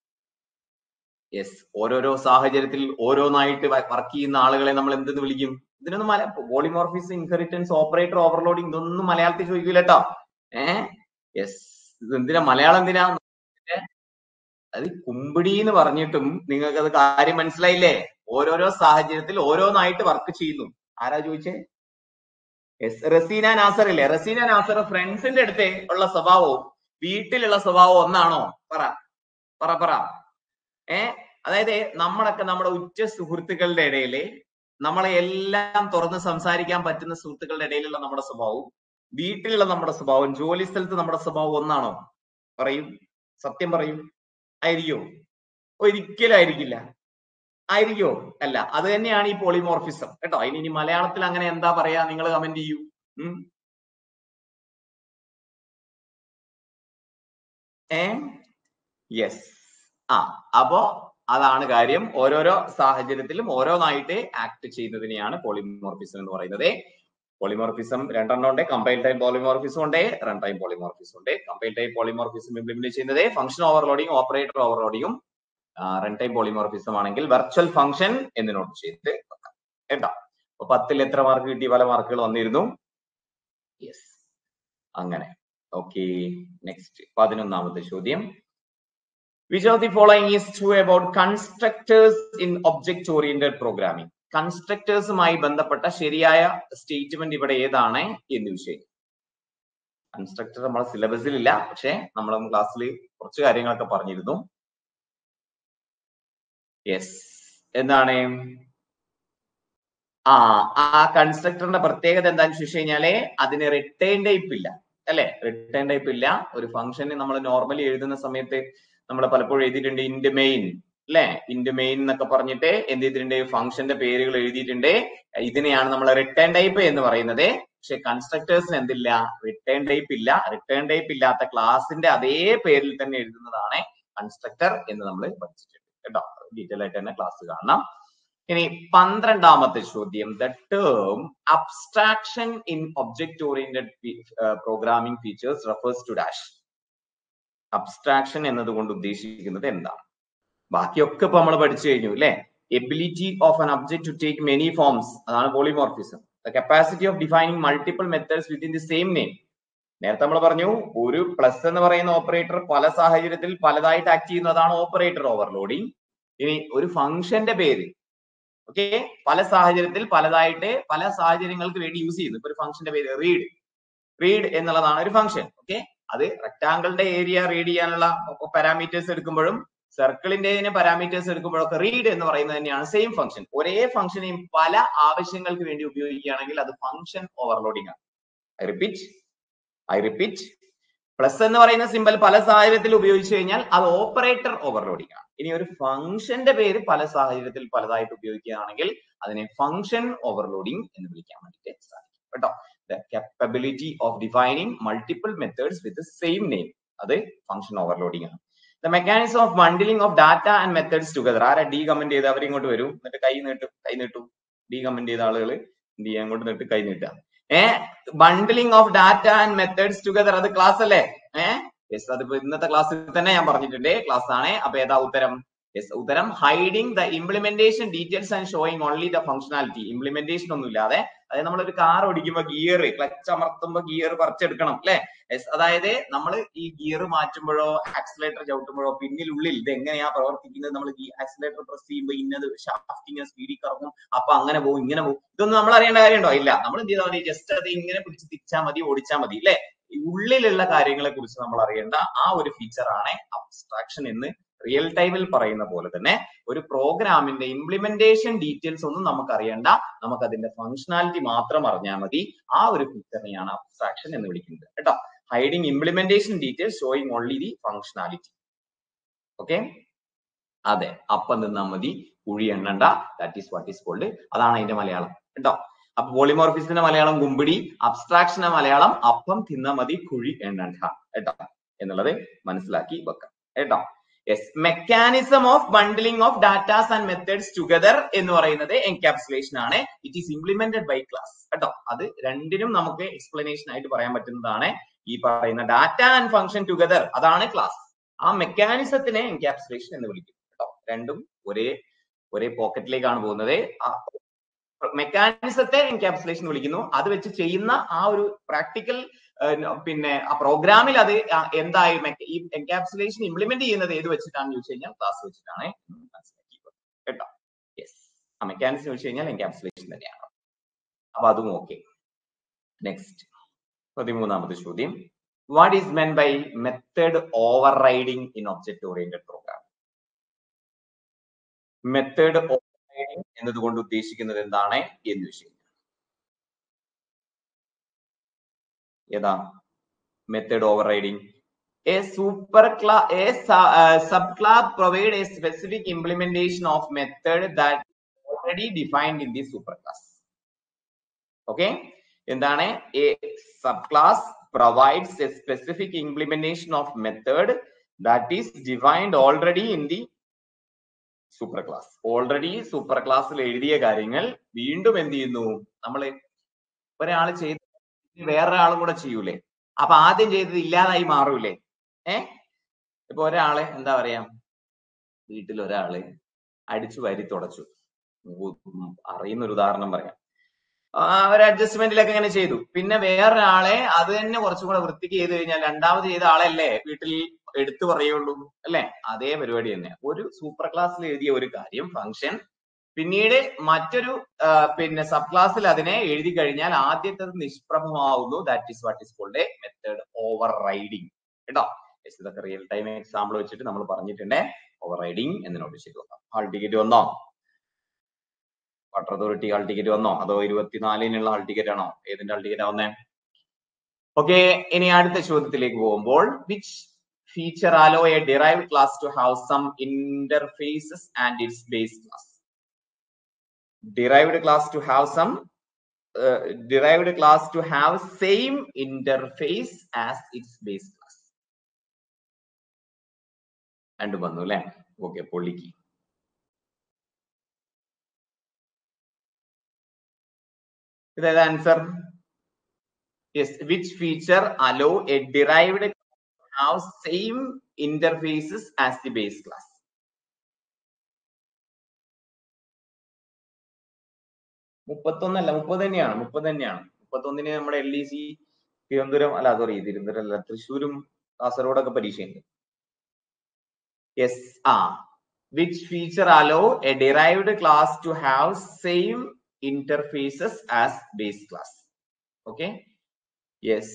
യെസ് ഓരോരോ സാഹചര്യത്തിൽ ഓരോന്നായിട്ട് വർക്ക് ചെയ്യുന്ന ആളുകളെ നമ്മൾ എന്തെന്ന് വിളിക്കും ഇതിനൊന്നും മല പോളിമോർഫിസ് ഇൻഹെറിറ്റൻസ് ഓപ്പറേറ്റർ ഓവർലോഡിങ് ഇതൊന്നും മലയാളത്തിൽ ചോദിക്കൂല കേട്ടോ ഏ യെസ് ഇത് എന്തിനാ മലയാളം എന്തിനാ അത് കുമ്പിടി എന്ന് പറഞ്ഞിട്ടും നിങ്ങൾക്ക് അത് കാര്യം മനസ്സിലായില്ലേ ഓരോരോ സാഹചര്യത്തിൽ ഓരോന്നായിട്ട് വർക്ക് ചെയ്യുന്നു ആരാ ചോദിച്ചേ യെസ് റസീന നാസർ ഇല്ലേ റസീന നാസർ ഫ്രണ്ട്സിന്റെ അടുത്ത് ഉള്ള സ്വഭാവവും വീട്ടിലുള്ള സ്വഭാവവും ഒന്നാണോ പറ പറ പറ ഏ അതായത് നമ്മളൊക്കെ നമ്മുടെ ഉറ്റ സുഹൃത്തുക്കളുടെ ഇടയില് നമ്മളെ എല്ലാം തുറന്ന് സംസാരിക്കാൻ പറ്റുന്ന സുഹൃത്തുക്കളുടെ ഇടയിലുള്ള നമ്മുടെ സ്വഭാവവും വീട്ടിലുള്ള നമ്മുടെ സ്വഭാവം ജോലി സ്ഥലത്ത് നമ്മുടെ സ്വഭാവം ഒന്നാണോ പറയൂ സത്യം പറയൂ ആയിരിക്കോ ഒരിക്കലും ആയിരിക്കില്ല ആയിരിക്കോ അല്ല അത് തന്നെയാണ് ഈ പോളിമോർഫിസം കേട്ടോ ഇനി ഇനി മലയാളത്തിൽ അങ്ങനെ എന്താ പറയാ നിങ്ങൾ കമന്റ് ചെയ്യൂ ഉം. ഏ യെസ് ആ അപ്പോ അതാണ് കാര്യം ഓരോരോ സാഹചര്യത്തിലും ഓരോന്നായിട്ട് ആക്ട് ചെയ്യുന്നതിനെയാണ് പോളിമോർഫിസം എന്ന് പറയുന്നത് പോളിമോർഫിസം രണ്ടെണ്ണം ഉണ്ട് കമ്പൈൽ ടൈം പോളിമോർഫിസം ഉണ്ട് റൺ ടൈം പോളിമോർഫിസം ഉണ്ട് കമ്പൈൽ ടൈം പോളിമോർഫിസം ഇംപ്ലിമെന്റ് ചെയ്യുന്നത് ഫംഗ്ഷൻ ഓവർലോഡിങ് ഓപ്പറേറ്റർ ഓവർലോഡിങ്ങും റൺ ടൈം പോളിമോർഫിസം ആണെങ്കിൽ വെർച്വൽ ഫംഗ്ഷൻ എന്ന് നോട്ട് ചെയ്ത് വെക്കാം കേട്ടോ അപ്പൊ പത്തിൽ എത്ര മാർക്ക് കിട്ടി പല മാർക്കുകൾ വന്നിരുന്നു യെസ് അങ്ങനെ ഓക്കെ നെക്സ്റ്റ് പതിനൊന്നാമത്തെ ചോദ്യം which of the following is true about constructors in object oriented programming കൺസ്ട്രക്ടേഴ്സുമായി ബന്ധപ്പെട്ട ശരിയായ സ്റ്റേറ്റ്മെന്റ് ഇവിടെ ഏതാണ് എന്ന് വിഷയം കൺസ്ട്രക്ടർ നമ്മളെ സിലബസിൽ ഇല്ല പക്ഷെ നമ്മൾ ക്ലാസ്സിൽ കുറച്ച് കാര്യങ്ങളൊക്കെ പറഞ്ഞിരുന്നു യെസ് എന്താണ് ആ ആ കൺസ്ട്രക്ടറിന്റെ പ്രത്യേകത എന്താണെന്ന് ചോദിച്ചു കഴിഞ്ഞാല് അതിന് റിട്ടേൺ ടൈപ്പ് ഇല്ല അല്ലെ റിട്ടേൺ ടൈപ്പ് ഇല്ല ഒരു ഫംഗ്ഷന് നമ്മൾ നോർമലി എഴുതുന്ന സമയത്ത് നമ്മൾ പലപ്പോഴും എഴുതിയിട്ടുണ്ട് ഇൻഡ് മെയിൻ അല്ലെ ഇൻഡ് മെയിൻ എന്നൊക്കെ പറഞ്ഞിട്ട് എന്ത് ചെയ്തിട്ടുണ്ട് ഫംഗ്ഷന്റെ പേരുകൾ എഴുതിയിട്ടുണ്ട് ഇതിനെയാണ് നമ്മൾ റിട്ടേൺ ടൈപ്പ് എന്ന് പറയുന്നത് പക്ഷെ കൺസ്ട്രക്ടേഴ്സിന് എന്തില്ല റിട്ടേൺ ടൈപ്പ് ഇല്ല റിട്ടേൺ ടൈപ്പ് ഇല്ലാത്ത ക്ലാസിന്റെ അതേ പേരിൽ തന്നെ എഴുതുന്നതാണ് കൺസ്ട്രക്ടർ എന്ന് നമ്മൾ പഠിച്ചിട്ടുണ്ട് കേട്ടോ ഡീറ്റെയിൽ ആയിട്ട് തന്നെ ക്ലാസ് കാണാം ഇനി പന്ത്രണ്ടാമത്തെ ചോദ്യം the term abstraction in object oriented programming features refers to dash abstraction എന്നതുകൊണ്ട് ഉദ്ദേശിക്കുന്നത് എന്താണ് ബാക്കിയൊക്കെ ഇപ്പൊ നമ്മൾ പഠിച്ചു കഴിഞ്ഞു അല്ലെ ability of an object to take many forms അതാണ് polymorphism the capacity of defining multiple methods within the same name നേരത്തെ നമ്മൾ പറഞ്ഞു ഒരു പ്ലസ് എന്ന് പറയുന്ന ഓപ്പറേറ്റർ പല സാഹചര്യത്തിൽ പലതായിട്ട് ആക്ട് ചെയ്യുന്നതാണ് ഓപ്പറേറ്റർ ഓവർലോഡിങ് ഇനി ഒരു ഫംഗ്ഷന്റെ പേര് ഓക്കെ പല സാഹചര്യത്തിൽ പലതായിട്ട് പല സാഹചര്യങ്ങൾക്ക് വേണ്ടി യൂസ് ചെയ്യുന്നു ഇപ്പൊ ഒരു ഫംഗ്ഷന്റെ പേര് റീഡ് റീഡ് എന്നുള്ളതാണ് ഒരു ഫംഗ്ഷൻ ഓക്കെ അത് റെക്ടാങ്കിളിന്റെ ഏരിയ റീഡ് ചെയ്യാനുള്ള പാരാമീറ്റേഴ്സ് എടുക്കുമ്പോഴും സർക്കിളിന്റെ പാരാമീറ്റേഴ്സ് എടുക്കുമ്പോഴൊക്കെ റീഡ് എന്ന് പറയുന്നത് തന്നെയാണ് സെയിം ഫംഗ്ഷൻ ഒരേ ഫംഗ്ഷനെയും പല ആവശ്യങ്ങൾക്ക് വേണ്ടി ഉപയോഗിക്കുകയാണെങ്കിൽ അത് ഫംഗ്ഷൻ ഓവർലോഡിംഗ് ആണ് I repeat I repeat plus എന്ന് പറയുന്ന സിമ്പൽ പല സാഹചര്യത്തിൽ ഉപയോഗിച്ചു കഴിഞ്ഞാൽ അത് ഓപ്പറേറ്റർ ഓവർലോഡിംഗ് ആണ് ഇനി ഒരു ഫംഗ്ഷന്റെ പേര് പല സാഹചര്യത്തിൽ പലതായിട്ട് ഉപയോഗിക്കുകയാണെങ്കിൽ അതിനെ ഫംഗ്ഷൻ ഓവർലോഡിംഗ് എന്ന് വിളിക്കാൻ വേണ്ടിയിട്ട് സാധിക്കും കേട്ടോ the capability of defining multiple methods with same name അത് ഫംഗ്ഷൻ ഓവർലോഡിംഗ് ആണ് the mechanism of bundling of data and methods together ആരാ ഡി കമന്റ് ചെയ്ത് അവർ ഇങ്ങോട്ട് വരും എന്നിട്ട് കൈ നീട്ടും കൈ നീട്ടും ഡി കമന്റ് ചെയ്ത ആളുകൾ എന്ത് ചെയ്യാൻ അങ്ങോട്ട് നീട്ട് കൈ നീട്ടുക A bundling of data and methods together അത് ക്ലാസ് അല്ലേ ഏഹ് യെസ് അതിപ്പോ ഇന്നത്തെ ക്ലാസ്സിൽ തന്നെ ഞാൻ പറഞ്ഞിട്ടുണ്ട് ക്ലാസ് ആണ് അപ്പൊ ഏതാ ഉത്തരം യെസ് ഉത്തരം hiding the implementation details and showing only the functionality implementation ഒന്നും ഇല്ലാതെ അതായത് നമ്മളൊരു കാർ ഓടിക്കുമ്പോ ഗിയർ ക്ലച്ച് അമർത്തുമ്പോ ഗിയർ പറിച്ചെടുക്കണം അല്ലെ യെസ് അതായത് നമ്മൾ ഈ ഗിയർ മാറ്റുമ്പോഴോ ആക്സിലേറ്റർ ചവിട്ടുമ്പോഴോ പിന്നിലുള്ളിൽ ഇത് എങ്ങനെയാ പ്രവർത്തിക്കുന്നത് നമ്മൾ ഈ ആക്സിലേറ്റർ പ്രസ് ചെയ്യുമ്പോൾ ഇന്നത് ഷാഫ്റ്റ് ഇങ്ങനെ സ്പീഡിൽ കറങ്ങും അപ്പൊ അങ്ങനെ പോകും ഇങ്ങനെ പോകും ഇതൊന്നും നമ്മൾ അറിയേണ്ട കാര്യമുണ്ടോ ഇല്ല നമ്മൾ എന്ത് ചെയ്താൽ മതി ജസ്റ്റ് അത് ഇങ്ങനെ പിടിച്ച് തിരിച്ചാൽ മതി ഓടിച്ചാൽ മതി അല്ലെ ഉള്ളിലുള്ള കാര്യങ്ങളെ കുറിച്ച് നമ്മൾ അറിയേണ്ട ആ ഒരു ഫീച്ചർ ആണ് അബ്സ്ട്രാക്ഷൻ എന്ന് റിയൽ ടൈമിൽ പറയുന്ന പോലെ തന്നെ ഒരു പ്രോഗ്രാമിന്റെ ഇംപ്ലിമെന്റേഷൻ ഡീറ്റെയിൽസ് ഒന്നും നമുക്ക് അറിയണ്ട നമുക്ക് അതിന്റെ ഫംഗ്ഷനാലിറ്റി മാത്രം അറിഞ്ഞാൽ മതി ആ ഒരു ഫീച്ചറിനെയാണ് അബ്സ്ട്രാക്ഷൻ എന്ന് വിളിക്കുന്നത് കേട്ടോ hiding implementation details showing only the functionality okay അതെ അപ്പം നിന്നാൽ മതി കുഴി എണ്ണണ്ട that is what is called അതാണ് അതിന്റെ മലയാളം കേട്ടോ അപ്പൊ പോളിമോർഫിസിന്റെ മലയാളം കുമ്പിടി അബ്സ്ട്രാക്ഷന്റെ മലയാളം അപ്പം തിന്നാ മതി കുഴി എണ്ണണ്ട കേട്ടോ എന്നുള്ളത് മനസ്സിലാക്കി വെക്കാം കേട്ടോ yes mechanism of bundling of datas and methods together എന്ന് പറയുന്നത് എൻകാപ്സുലേഷൻ ആണ് it is implemented by class കേട്ടോ അത് രണ്ടിനും നമുക്ക് എക്സ്പ്ലനേഷൻ ആയിട്ട് പറയാൻ പറ്റുന്നതാണ് ഈ പറയുന്ന ഡാറ്റ ആൻഡ് ഫംഗ്ഷൻ ടുഗദർ അതാണ് ക്ലാസ് ആ മെക്കാനിസത്തിനെ എൻകാപ്സുലേഷൻ എന്ന് വിളിക്കും കേട്ടോ രണ്ടും ഒരേ ഒരേ പോക്കറ്റിലേക്കാണ് പോകുന്നത് മെക്കാനിസത്തെ എൻകാപ്സുലേഷൻ വിളിക്കുന്നു അത് വെച്ച് ചെയ്യുന്ന ആ ഒരു പ്രാക്ടിക്കൽ പിന്നെ ആ പ്രോഗ്രാമിൽ അത് എന്തായി ഈ എൻകാപ്സുലേഷൻ ഇംപ്ലിമെന്റ് ചെയ്യുന്നത് ഏത് വെച്ചിട്ടാണ് ചോദിച്ചു കഴിഞ്ഞാൽ ക്ലാസ് വെച്ചിട്ടാണ് മനസ്സിലാക്കി കേട്ടോ യെസ് ആ മെക്കാനിസം വെച്ച് കഴിഞ്ഞാൽ എൻകാപ്സുലേഷൻ തന്നെയാണ് അപ്പൊ അതും ഓക്കെ നെക്സ്റ്റ് പതിമൂന്നാമത്തെ ചോദ്യം what is meant by method overriding in object oriented program method overriding എന്നതുകൊണ്ട് ഉദ്ദേശിക്കുന്നത് എന്താണ് എന്ന് ചോദിച്ചു ഏതാ method overriding a super class a sub class provide a specific implementation of method that already defined in the super class okay എന്താണ് a sub class provides a specific implementation of method that is defined already in the super class already super ക്ലാസ്സിൽ എഴുതിയ കാര്യങ്ങൾ വീണ്ടും എന്ത് ചെയ്യുന്നു നമ്മൾ ഒരാൾ ചെയ്ത് വേറൊരാളും കൂടെ ചെയ്യൂലേ അപ്പൊ ആദ്യം ചെയ്തത് ഇല്ലാതായി മാറൂലേ ഏ ഇപ്പൊ ഒരാള് എന്താ പറയാ വീട്ടിൽ ഒരാള് അടിച്ചു വാരി തുടച്ചു അറിയുന്ന ഒരു ഉദാഹരണം പറയാം ഒരു അഡ്ജസ്റ്റ്മെന്റിലൊക്കെ ഇങ്ങനെ ചെയ്തു പിന്നെ വേറൊരാളെ അത് തന്നെ കുറച്ചും കൂടെ വൃത്തിക്ക് ചെയ്ത് കഴിഞ്ഞാൽ രണ്ടാമത് ചെയ്ത ആളല്ലേ വീട്ടിൽ എടുത്തു പറയുള്ളൂ അല്ലെ അതേ പരിപാടി തന്നെ ഒരു സൂപ്പർ ക്ലാസ്സിൽ എഴുതിയ ഒരു കാര്യം ഫംഗ്ഷൻ പിന്നീട് മറ്റൊരു പിന്നെ സബ് ക്ലാസ്സിൽ അതിനെ എഴുതി കഴിഞ്ഞാൽ ആദ്യത്തത് നിഷ്പ്രഭമാവുന്നു that is what is called method overriding കേട്ടോ ഇതൊക്കെ റിയൽ ടൈം എക്സാമ്പിൾ വെച്ചിട്ട് നമ്മൾ പറഞ്ഞിട്ടുണ്ട് ഓവർ റൈഡിങ് എന്നതിനോട് ശരി നോക്കാം ഹാൾ ടിക്കറ്റ് വന്നോ വാട്ടർ അതോറിറ്റി ഹാൾ ടിക്കറ്റ് വന്നോ അതോ ഇരുപത്തിനാലിനുള്ള ഹാൾ ടിക്കറ്റ് ആണോ ഏതിന്റെ ഹാൾ ടിക്കറ്റ് വന്നേ ഓക്കെ ഇനി അടുത്ത ചോദ്യത്തിലേക്ക് പോകുമ്പോൾ which feature allow a derived class to have some interfaces and its base class derived class to have some derived class to have same interface as its base class രണ്ടും വന്നു അല്ലെ okay പൊള്ളിക്ക് ഇതേത് answer yes which feature allow a derived have same interfaces as the base class മുപ്പത്തൊന്നല്ല മുപ്പത് തന്നെയാണ് മുപ്പത് തന്നെയാണ് മുപ്പത്തൊന്നിന് നമ്മുടെ എൽ ഇ സി തിരുവനന്തപുരം അല്ല സോറി തിരുവനന്തപുരം അല്ല തൃശ്ശൂരും കാസർഗോഡൊക്കെ പരീക്ഷയുണ്ട് യെസ് ആ which feature allow a derived class to have same interfaces as base class okay yes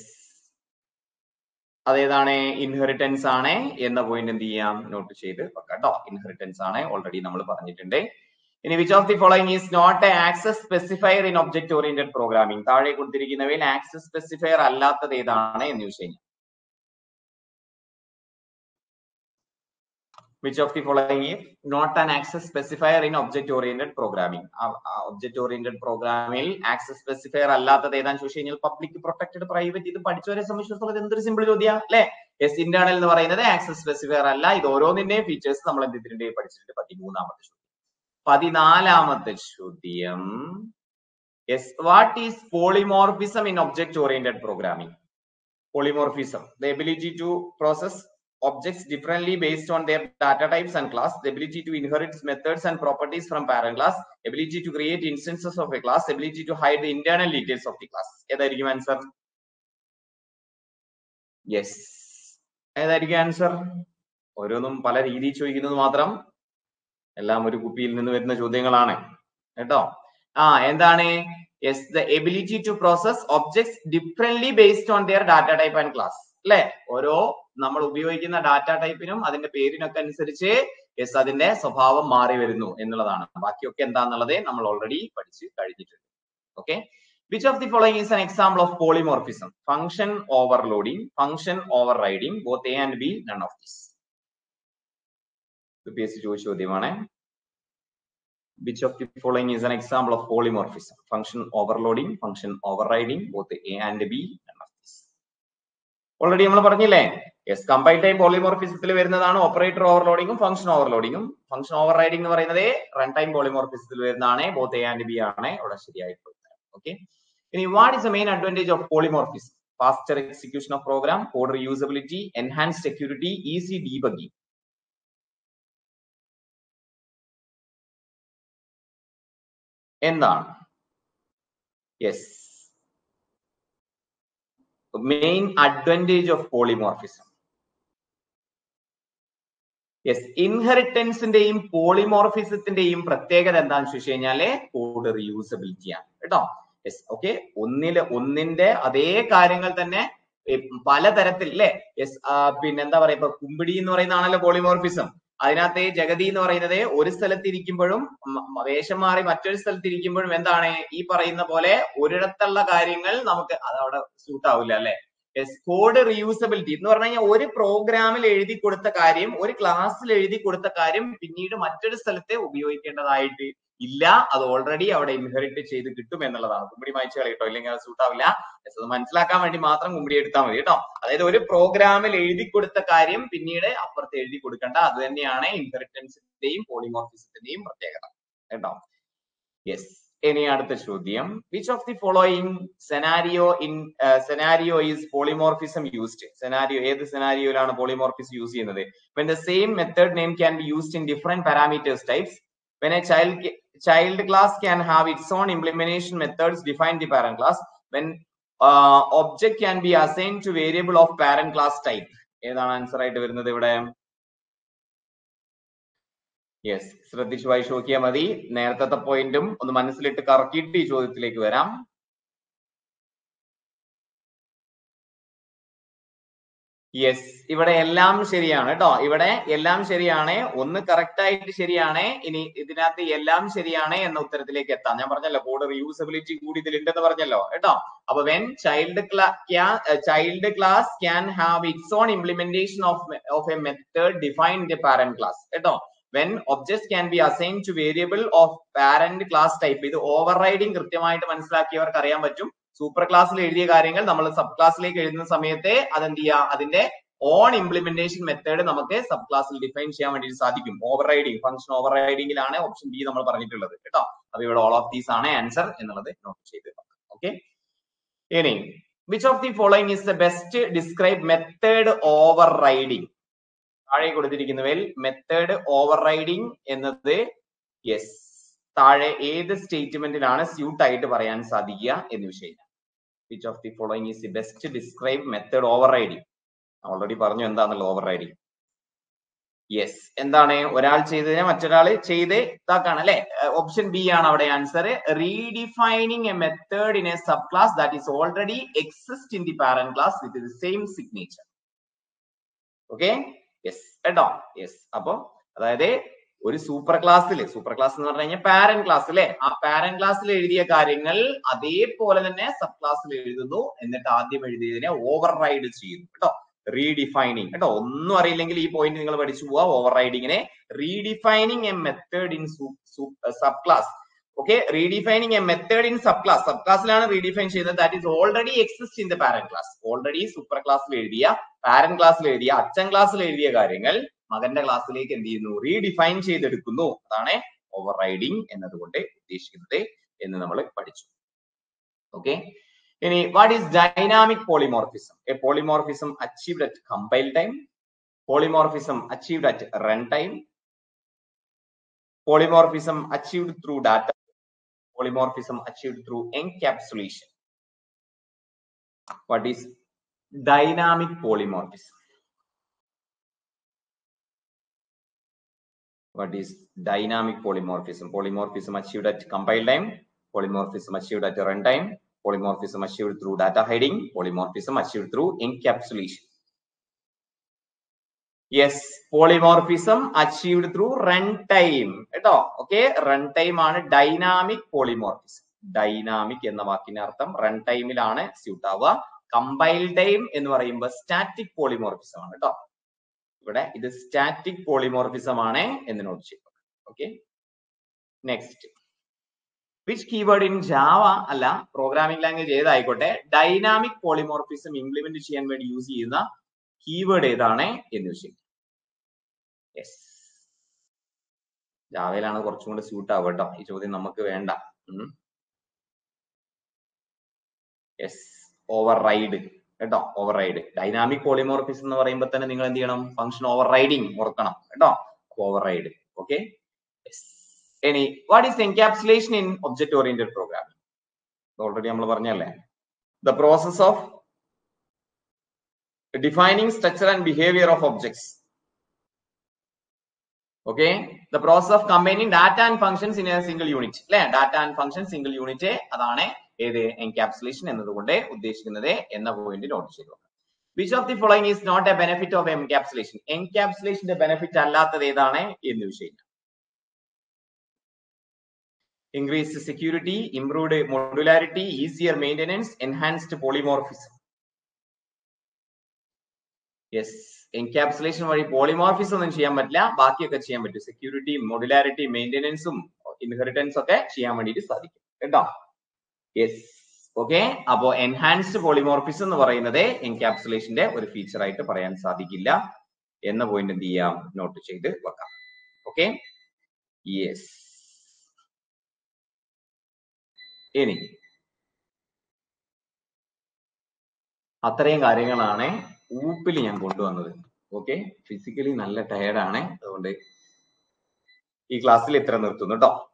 അതേതാണ് ഇൻഹെറിറ്റൻസ് ആണ് എന്ന പോയിന്റ് എന്ത് ചെയ്യാം നോട്ട് ചെയ്ത് വെക്കാം കേട്ടോ ഇൻഹെറിറ്റൻസ് ആണ് ഓൾറെഡി നമ്മൾ പറഞ്ഞിട്ടുണ്ട് ഇനി which of the following is not a access specifier in object oriented programming താഴെ കൊടുത്തിരിക്കുന്നവയിൽ ആക്സസ് സ്പെസിഫയർ അല്ലാത്തത് ഏതാണ് എന്ന് ചോദിച്ചു കഴിഞ്ഞാൽ which of the following is not an access specifier in object oriented programming object oriented പ്രോഗ്രാമിൽ ആക്സസ് സ്പെസിഫയർ അല്ലാത്തത് ഏതാന്ന് ചോദിച്ചു കഴിഞ്ഞാൽ പബ്ലിക് പ്രൊട്ടക്റ്റഡ് പ്രൈവറ്റ് ഇത് പഠിച്ചവരെ സംബന്ധിച്ചിടത്തോളം എന്തൊരു സിമ്പിൾ ചോദ്യം അല്ലെ എസ് ഇന്റേണൽ എന്ന് പറയുന്നത് ആക്സസ് സ്പെസിഫയർ അല്ല ഇത് ഓരോന്നിന്റെയും ഫീച്ചേഴ്സ് നമ്മൾ എന്ത് ഇതിന്റെ പഠിച്ചിട്ടുണ്ട് പതിമൂന്നാമത്തെ ചോദ്യം പതിനാലാമത്തെ ചോദ്യം yes what is polymorphism in object oriented programming polymorphism the ability to process objects differently based on their data types and class, the ability to inherit methods and properties from parent class, ability to create instances of a class, ability to hide the internal details of the class. ഏതായിരിക്കും answer yes ഏതായിരിക്കും answer ഓരോന്നും പല രീതിയിൽ ചോദിക്കുന്നത് മാത്രം എല്ലാം ഒരു കുപ്പിയിൽ നിന്ന് വരുന്ന ചോദ്യങ്ങളാണ് കേട്ടോ ആ എന്താണ് yes the ability to process objects differently based on their data type and class അല്ലെ ഓരോ നമ്മൾ ഉപയോഗിക്കുന്ന ഡാറ്റ ടൈപ്പിനും അതിന്റെ പേരിനൊക്കെ അനുസരിച്ച് യെസ് അതിന്റെ സ്വഭാവം മാറി വരുന്നു എന്നുള്ളതാണ് ബാക്കിയൊക്കെ എന്താന്നുള്ളത് നമ്മൾ ഓൾറെഡി പഠിച്ച് കഴിഞ്ഞിട്ടുണ്ട് okay which of the following is an example of polymorphism function overloading function overriding both A and B none of this ഇത് പി എസ് സി ചോദിച്ച ചോദ്യമാണ് which of the following is an example of polymorphism function overloading function overriding both a and b none of this already നമ്മൾ പറഞ്ഞില്ലേ yes compile time പോളിമോർഫിസത്തിൽ വരുന്നതാണ് operator ഓവർലോഡിങ്ങും function ഓവർലോഡിങ്ങും function overriding എന്ന് പറയുന്നത് റൺ ടൈം പോളിമോർഫിസത്തിൽ വരുന്നതാണ് ബോത്ത് എ ആൻഡ് ബി ആണ് ഇവിടെ ശരിയായിട്ട് ഓക്കെ ഇനി what is the main advantage of polymorphism faster execution of program code reusability enhance security easy debugging എന്താണ് yes main advantage of polymorphism yes ഇൻഹെറിറ്റൻസിന്റെയും പോളിമോർഫിസത്തിന്റെയും പ്രത്യേകത എന്താണെന്ന് ചോദിച്ചു കഴിഞ്ഞാല് കോഡ് റിയൂസബിലിറ്റി ആണ് കേട്ടോ യെസ് ഓക്കെ ഒന്നില് ഒന്നിന്റെ അതേ കാര്യങ്ങൾ തന്നെ പലതരത്തിൽ അല്ലെ യെസ് പിന്നെന്താ പറയാ ഇപ്പൊ കുമ്പിടി എന്ന് പറയുന്നതാണല്ലോ പോളിമോർഫിസം അതിനകത്ത് ജഗതി എന്ന് പറയുന്നത് ഒരു സ്ഥലത്ത് ഇരിക്കുമ്പോഴും വേഷം മാറി മറ്റൊരു സ്ഥലത്ത് ഇരിക്കുമ്പോഴും എന്താണ് ഈ പറയുന്ന പോലെ ഒരിടത്തുള്ള കാര്യങ്ങൾ നമുക്ക് അത് അവിടെ സൂട്ട് ആവില്ല അല്ലെ കോഡ് റിയൂസബിലിറ്റി എന്ന് പറഞ്ഞു കഴിഞ്ഞാൽ ഒരു പ്രോഗ്രാമിൽ എഴുതി കൊടുത്ത കാര്യം ഒരു ക്ലാസ്സിൽ എഴുതി കൊടുത്ത കാര്യം പിന്നീട് മറ്റൊരു സ്ഥലത്തെ ഉപയോഗിക്കേണ്ടതായിട്ട് ഇല്ല അത് ഓൾറെഡി അവിടെ ഇൻഹെറിറ്റ് ചെയ്ത് കിട്ടും എന്നുള്ളതാണ് കുമ്പിടി മായ്ച്ചു കളയട്ടോ ഇല്ലെങ്കിൽ അത് സൂട്ട് ആവില്ല അത് മനസ്സിലാക്കാൻ വേണ്ടി മാത്രം കുമ്പിടി എടുത്താൽ മതി കേട്ടോ അതായത് ഒരു പ്രോഗ്രാമിൽ എഴുതി കൊടുത്ത കാര്യം പിന്നീട് അപ്പുറത്ത് എഴുതി കൊടുക്കേണ്ട അത് തന്നെയാണ് ഇൻഹെറിറ്റൻസിന്റെയും പോളിമോർഫിസത്തിന്റെയും പ്രത്യേകത കേട്ടോ യെസ് ഇനി അടുത്ത ചോദ്യം which of the following scenario in scenario is polymorphism used scenario ഏത് സെനാരിയോയിലാണ് പോളിമോർഫിസം യൂസ് ചെയ്യുന്നത് when the same method name can be used in different parameters types when a child child class can have its own implementation methods define the parent class when uh, object can be assigned to variable of parent class type ഏതാണ് answer ആയിട്ട് വരുന്നത് ഇവിടെ yes ശ്രദ്ധിച്ചു വായിച്ചു നോക്കിയാൽ മതി നേരത്തെ പോയിന്റും ഒന്ന് മനസ്സിലിട്ട് കറക്കിയിട്ട് ഈ ചോദ്യത്തിലേക്ക് വരാം യെസ് ഇവിടെ എല്ലാം ശരിയാണ് കേട്ടോ ഇവിടെ എല്ലാം ശരിയാണ് ഒന്ന് കറക്റ്റ് ആയിട്ട് ശരിയാണ് ഇനി ഇതിനകത്ത് എല്ലാം ശരിയാണ് എന്ന ഉത്തരത്തിലേക്ക് എത്താം ഞാൻ പറഞ്ഞല്ലോ കോഡ് റിയൂസബിലിറ്റി കൂടി ഇതിലുണ്ടെന്ന് പറഞ്ഞല്ലോ കേട്ടോ അപ്പൊ when child child class can have its own implementation of of a method defined parent class കേട്ടോ when objects can be assign to variable of parent class type ഇത് ഓവർ റൈഡിങ് കൃത്യമായിട്ട് മനസ്സിലാക്കിയവർക്ക് അറിയാൻ പറ്റും സൂപ്പർ ക്ലാസ്സിൽ എഴുതിയ കാര്യങ്ങൾ നമ്മൾ സബ് ക്ലാസ്സിലേക്ക് എഴുതുന്ന സമയത്തെ അതെന്ത് ചെയ്യുക അതിന്റെ ഓൺ ഇംപ്ലിമെന്റേഷൻ മെത്തേഡ് നമുക്ക് സബ് ക്ലാസ്സിൽ ഡിഫൈൻ ചെയ്യാൻ വേണ്ടി സാധിക്കും ഓവർ റൈഡിങ് ഫംഗ്ഷൻ ഓവർ റൈഡിംഗിലാണ് ഓപ്ഷൻ ബി നമ്മൾ പറഞ്ഞിട്ടുള്ളത് കേട്ടോ അപ്പൊ ഇവിടെ ഓൾ ഓഫ് ദീസ് ആണ് ആൻസർ എന്നുള്ളത് നോട്ട് ചെയ്ത് ഓക്കെ ഇനി which of the following is the best describe method overriding താഴെ കൊടുത്തിരിക്കുന്നവയിൽ മെത്തേഡ് ഓവർ റൈഡിംഗ് എന്നത് യെസ് താഴെ ഏത് സ്റ്റേറ്റ്മെന്റിലാണ് സ്യൂട്ട് ആയിട്ട് പറയാൻ സാധിക്കുക എന്ന് വിഷയം which of the following is the best describe method overriding already പറഞ്ഞു എന്താണെന്നുള്ള ഓവർ റൈഡിംഗ് യെസ് എന്താണ് ഒരാൾ ചെയ്തതിനെ മറ്റൊരാൾ ചെയ്ത് ഇതാക്കാണ് അല്ലെ ഓപ്ഷൻ ബി ആണ് അവിടെ answer redefining a method in a sub class that is already exist in the parent class with the same signature okay yes കേട്ടോ യെസ് അപ്പൊ അതായത് ഒരു സൂപ്പർ ക്ലാസ്സിൽ സൂപ്പർ ക്ലാസ് എന്ന് പറഞ്ഞു കഴിഞ്ഞാൽ പാരന്റ് ക്ലാസ് അല്ലെ ആ പാരന്റ് ക്ലാസ്സിൽ എഴുതിയ കാര്യങ്ങൾ അതേപോലെ തന്നെ സബ് ക്ലാസ്സിൽ എഴുതുന്നു എന്നിട്ട് ആദ്യം എഴുതിയതിനെ ഓവർ റൈഡ് ചെയ്യുന്നു കേട്ടോ റീഡിഫൈനിങ് കേട്ടോ ഒന്നും അറിയില്ലെങ്കിൽ ഈ പോയിന്റ് നിങ്ങൾ പഠിച്ചു പോവാ ഓവർ റൈഡിങ്ങിനെ redefining a method in sub class okay redefining a method in sub class സബ് ക്ലാസ്സിലാണ് റീഡിഫൈൻ ചെയ്യുന്നത് that is already exist in the parent class already super ക്ലാസ്സിൽ എഴുതിയ പാരന്റ് ക്ലാസ്സിൽ എഴുതിയ അച്ഛൻ ക്ലാസ്സിൽ എഴുതിയ കാര്യങ്ങൾ മകന്റെ ക്ലാസ്സിലേക്ക് എന്ത് ചെയ്യുന്നു റീഡിഫൈൻ ചെയ്തെടുക്കുന്നു അതാണ് ഓവർ റൈഡിങ് എന്നതുകൊണ്ട് ഉദ്ദേശിക്കുന്നത് എന്ന് നമ്മൾ പഠിച്ചു ഓക്കെ ഇനി what is dynamic polymorphism a polymorphism achieved at compile time polymorphism achieved at run time polymorphism achieved through data polymorphism achieved through encapsulation. What is dynamic polymorphism? What is dynamic polymorphism? Polymorphism achieved at compile time, polymorphism achieved at runtime, polymorphism achieved through data hiding, polymorphism achieved through encapsulation. Yes polymorphism achieved through run time കേട്ടോ okay run time ആണ് dynamic polymorphism dynamic എന്ന വാക്കിന്റെ അർത്ഥം run ടൈമിലാണ് suit ആവുക compile time എന്ന് പറയുമ്പോൾ static polymorphism ആണ് കേട്ടോ ഇവിടെ ഇത് സ്റ്റാറ്റിക് പോളിമോർഫിസം ആണ് എന്ന് നോട്ട് ചെയ്യുക okay next which keyword in Java അല്ല പ്രോഗ്രാമിംഗ് ലാംഗ്വേജ് ഏതായിക്കോട്ടെ ഡൈനാമിക് പോളിമോർഫിസം ഇംപ്ലിമെന്റ് ചെയ്യാൻ വേണ്ടി യൂസ് ചെയ്യുന്ന കീവേഡ് ഏതാണ് എന്ന് ചോദിച്ചു യെസ് ജാവയിലാണ് കുറച്ചും കൂടി സ്യൂട്ട് ആവുക കേട്ടോ ഈ ചോദ്യം നമുക്ക് വേണ്ട യെസ് ഓവർ റൈഡ് കേട്ടോ ഓവർ റൈഡ് ഡൈനാമിക് പോളിമോർഫിസം എന്ന് പറയുമ്പോൾ തന്നെ നിങ്ങൾ എന്ത് ചെയ്യണം ഫംഗ്ഷൻ ഓവർ റൈഡിങ് ഓർക്കണം കേട്ടോ ഓവർ റൈഡ് ഓക്കെ ഇനി what is encapsulation in object oriented programming already നമ്മൾ പറഞ്ഞല്ലേ the process of defining structure and behavior of objects. Okay, the process of combining data and functions in a single unit. അല്ലെ data and function single unit അതാണ് ഏത് encapsulation എന്നതുകൊണ്ട് ഉദ്ദേശിക്കുന്നത് എന്ന point note ചെയ്തു which of the following is not a benefit of encapsulation എൻകാപ്സുലേഷന്റെ benefit അല്ലാത്തത് ഏതാണ് എന്ന് വിഷയം increased security, improved modularity, easier maintenance, enhanced polymorphism. Yes encapsulation വഴി പോളിമോർഫിസം ഒന്നും ചെയ്യാൻ പറ്റില്ല ബാക്കിയൊക്കെ ചെയ്യാൻ പറ്റും സെക്യൂരിറ്റി മൊഡുലാരിറ്റി മെയിൻ്റെനൻസും ഇൻഹെറിറ്റൻസ് ഒക്കെ ചെയ്യാൻ വേണ്ടിയിട്ട് സാധിക്കും കേട്ടോ യെസ് ഓക്കെ അപ്പോ എൻഹാൻസ്ഡ് പോളിമോർഫിസം എന്ന് പറയുന്നത് എൻകാപ്സുലേഷന്റെ ഒരു ഫീച്ചർ ആയിട്ട് പറയാൻ സാധിക്കില്ല എന്ന പോയിന്റ് എന്ത് ചെയ്യാം നോട്ട് ചെയ്ത് വെക്കാം ഓക്കെ യെസ് ഇനി അത്രയും കാര്യങ്ങളാണ് ഊപ്പിൽ ഞാൻ കൊണ്ടുവന്നത് ഓക്കെ ഫിസിക്കലി നല്ല ടയർഡാണ് അതുകൊണ്ട് ഈ ക്ലാസ്സിൽ ഇത്ര നിർത്തുന്നു കേട്ടോ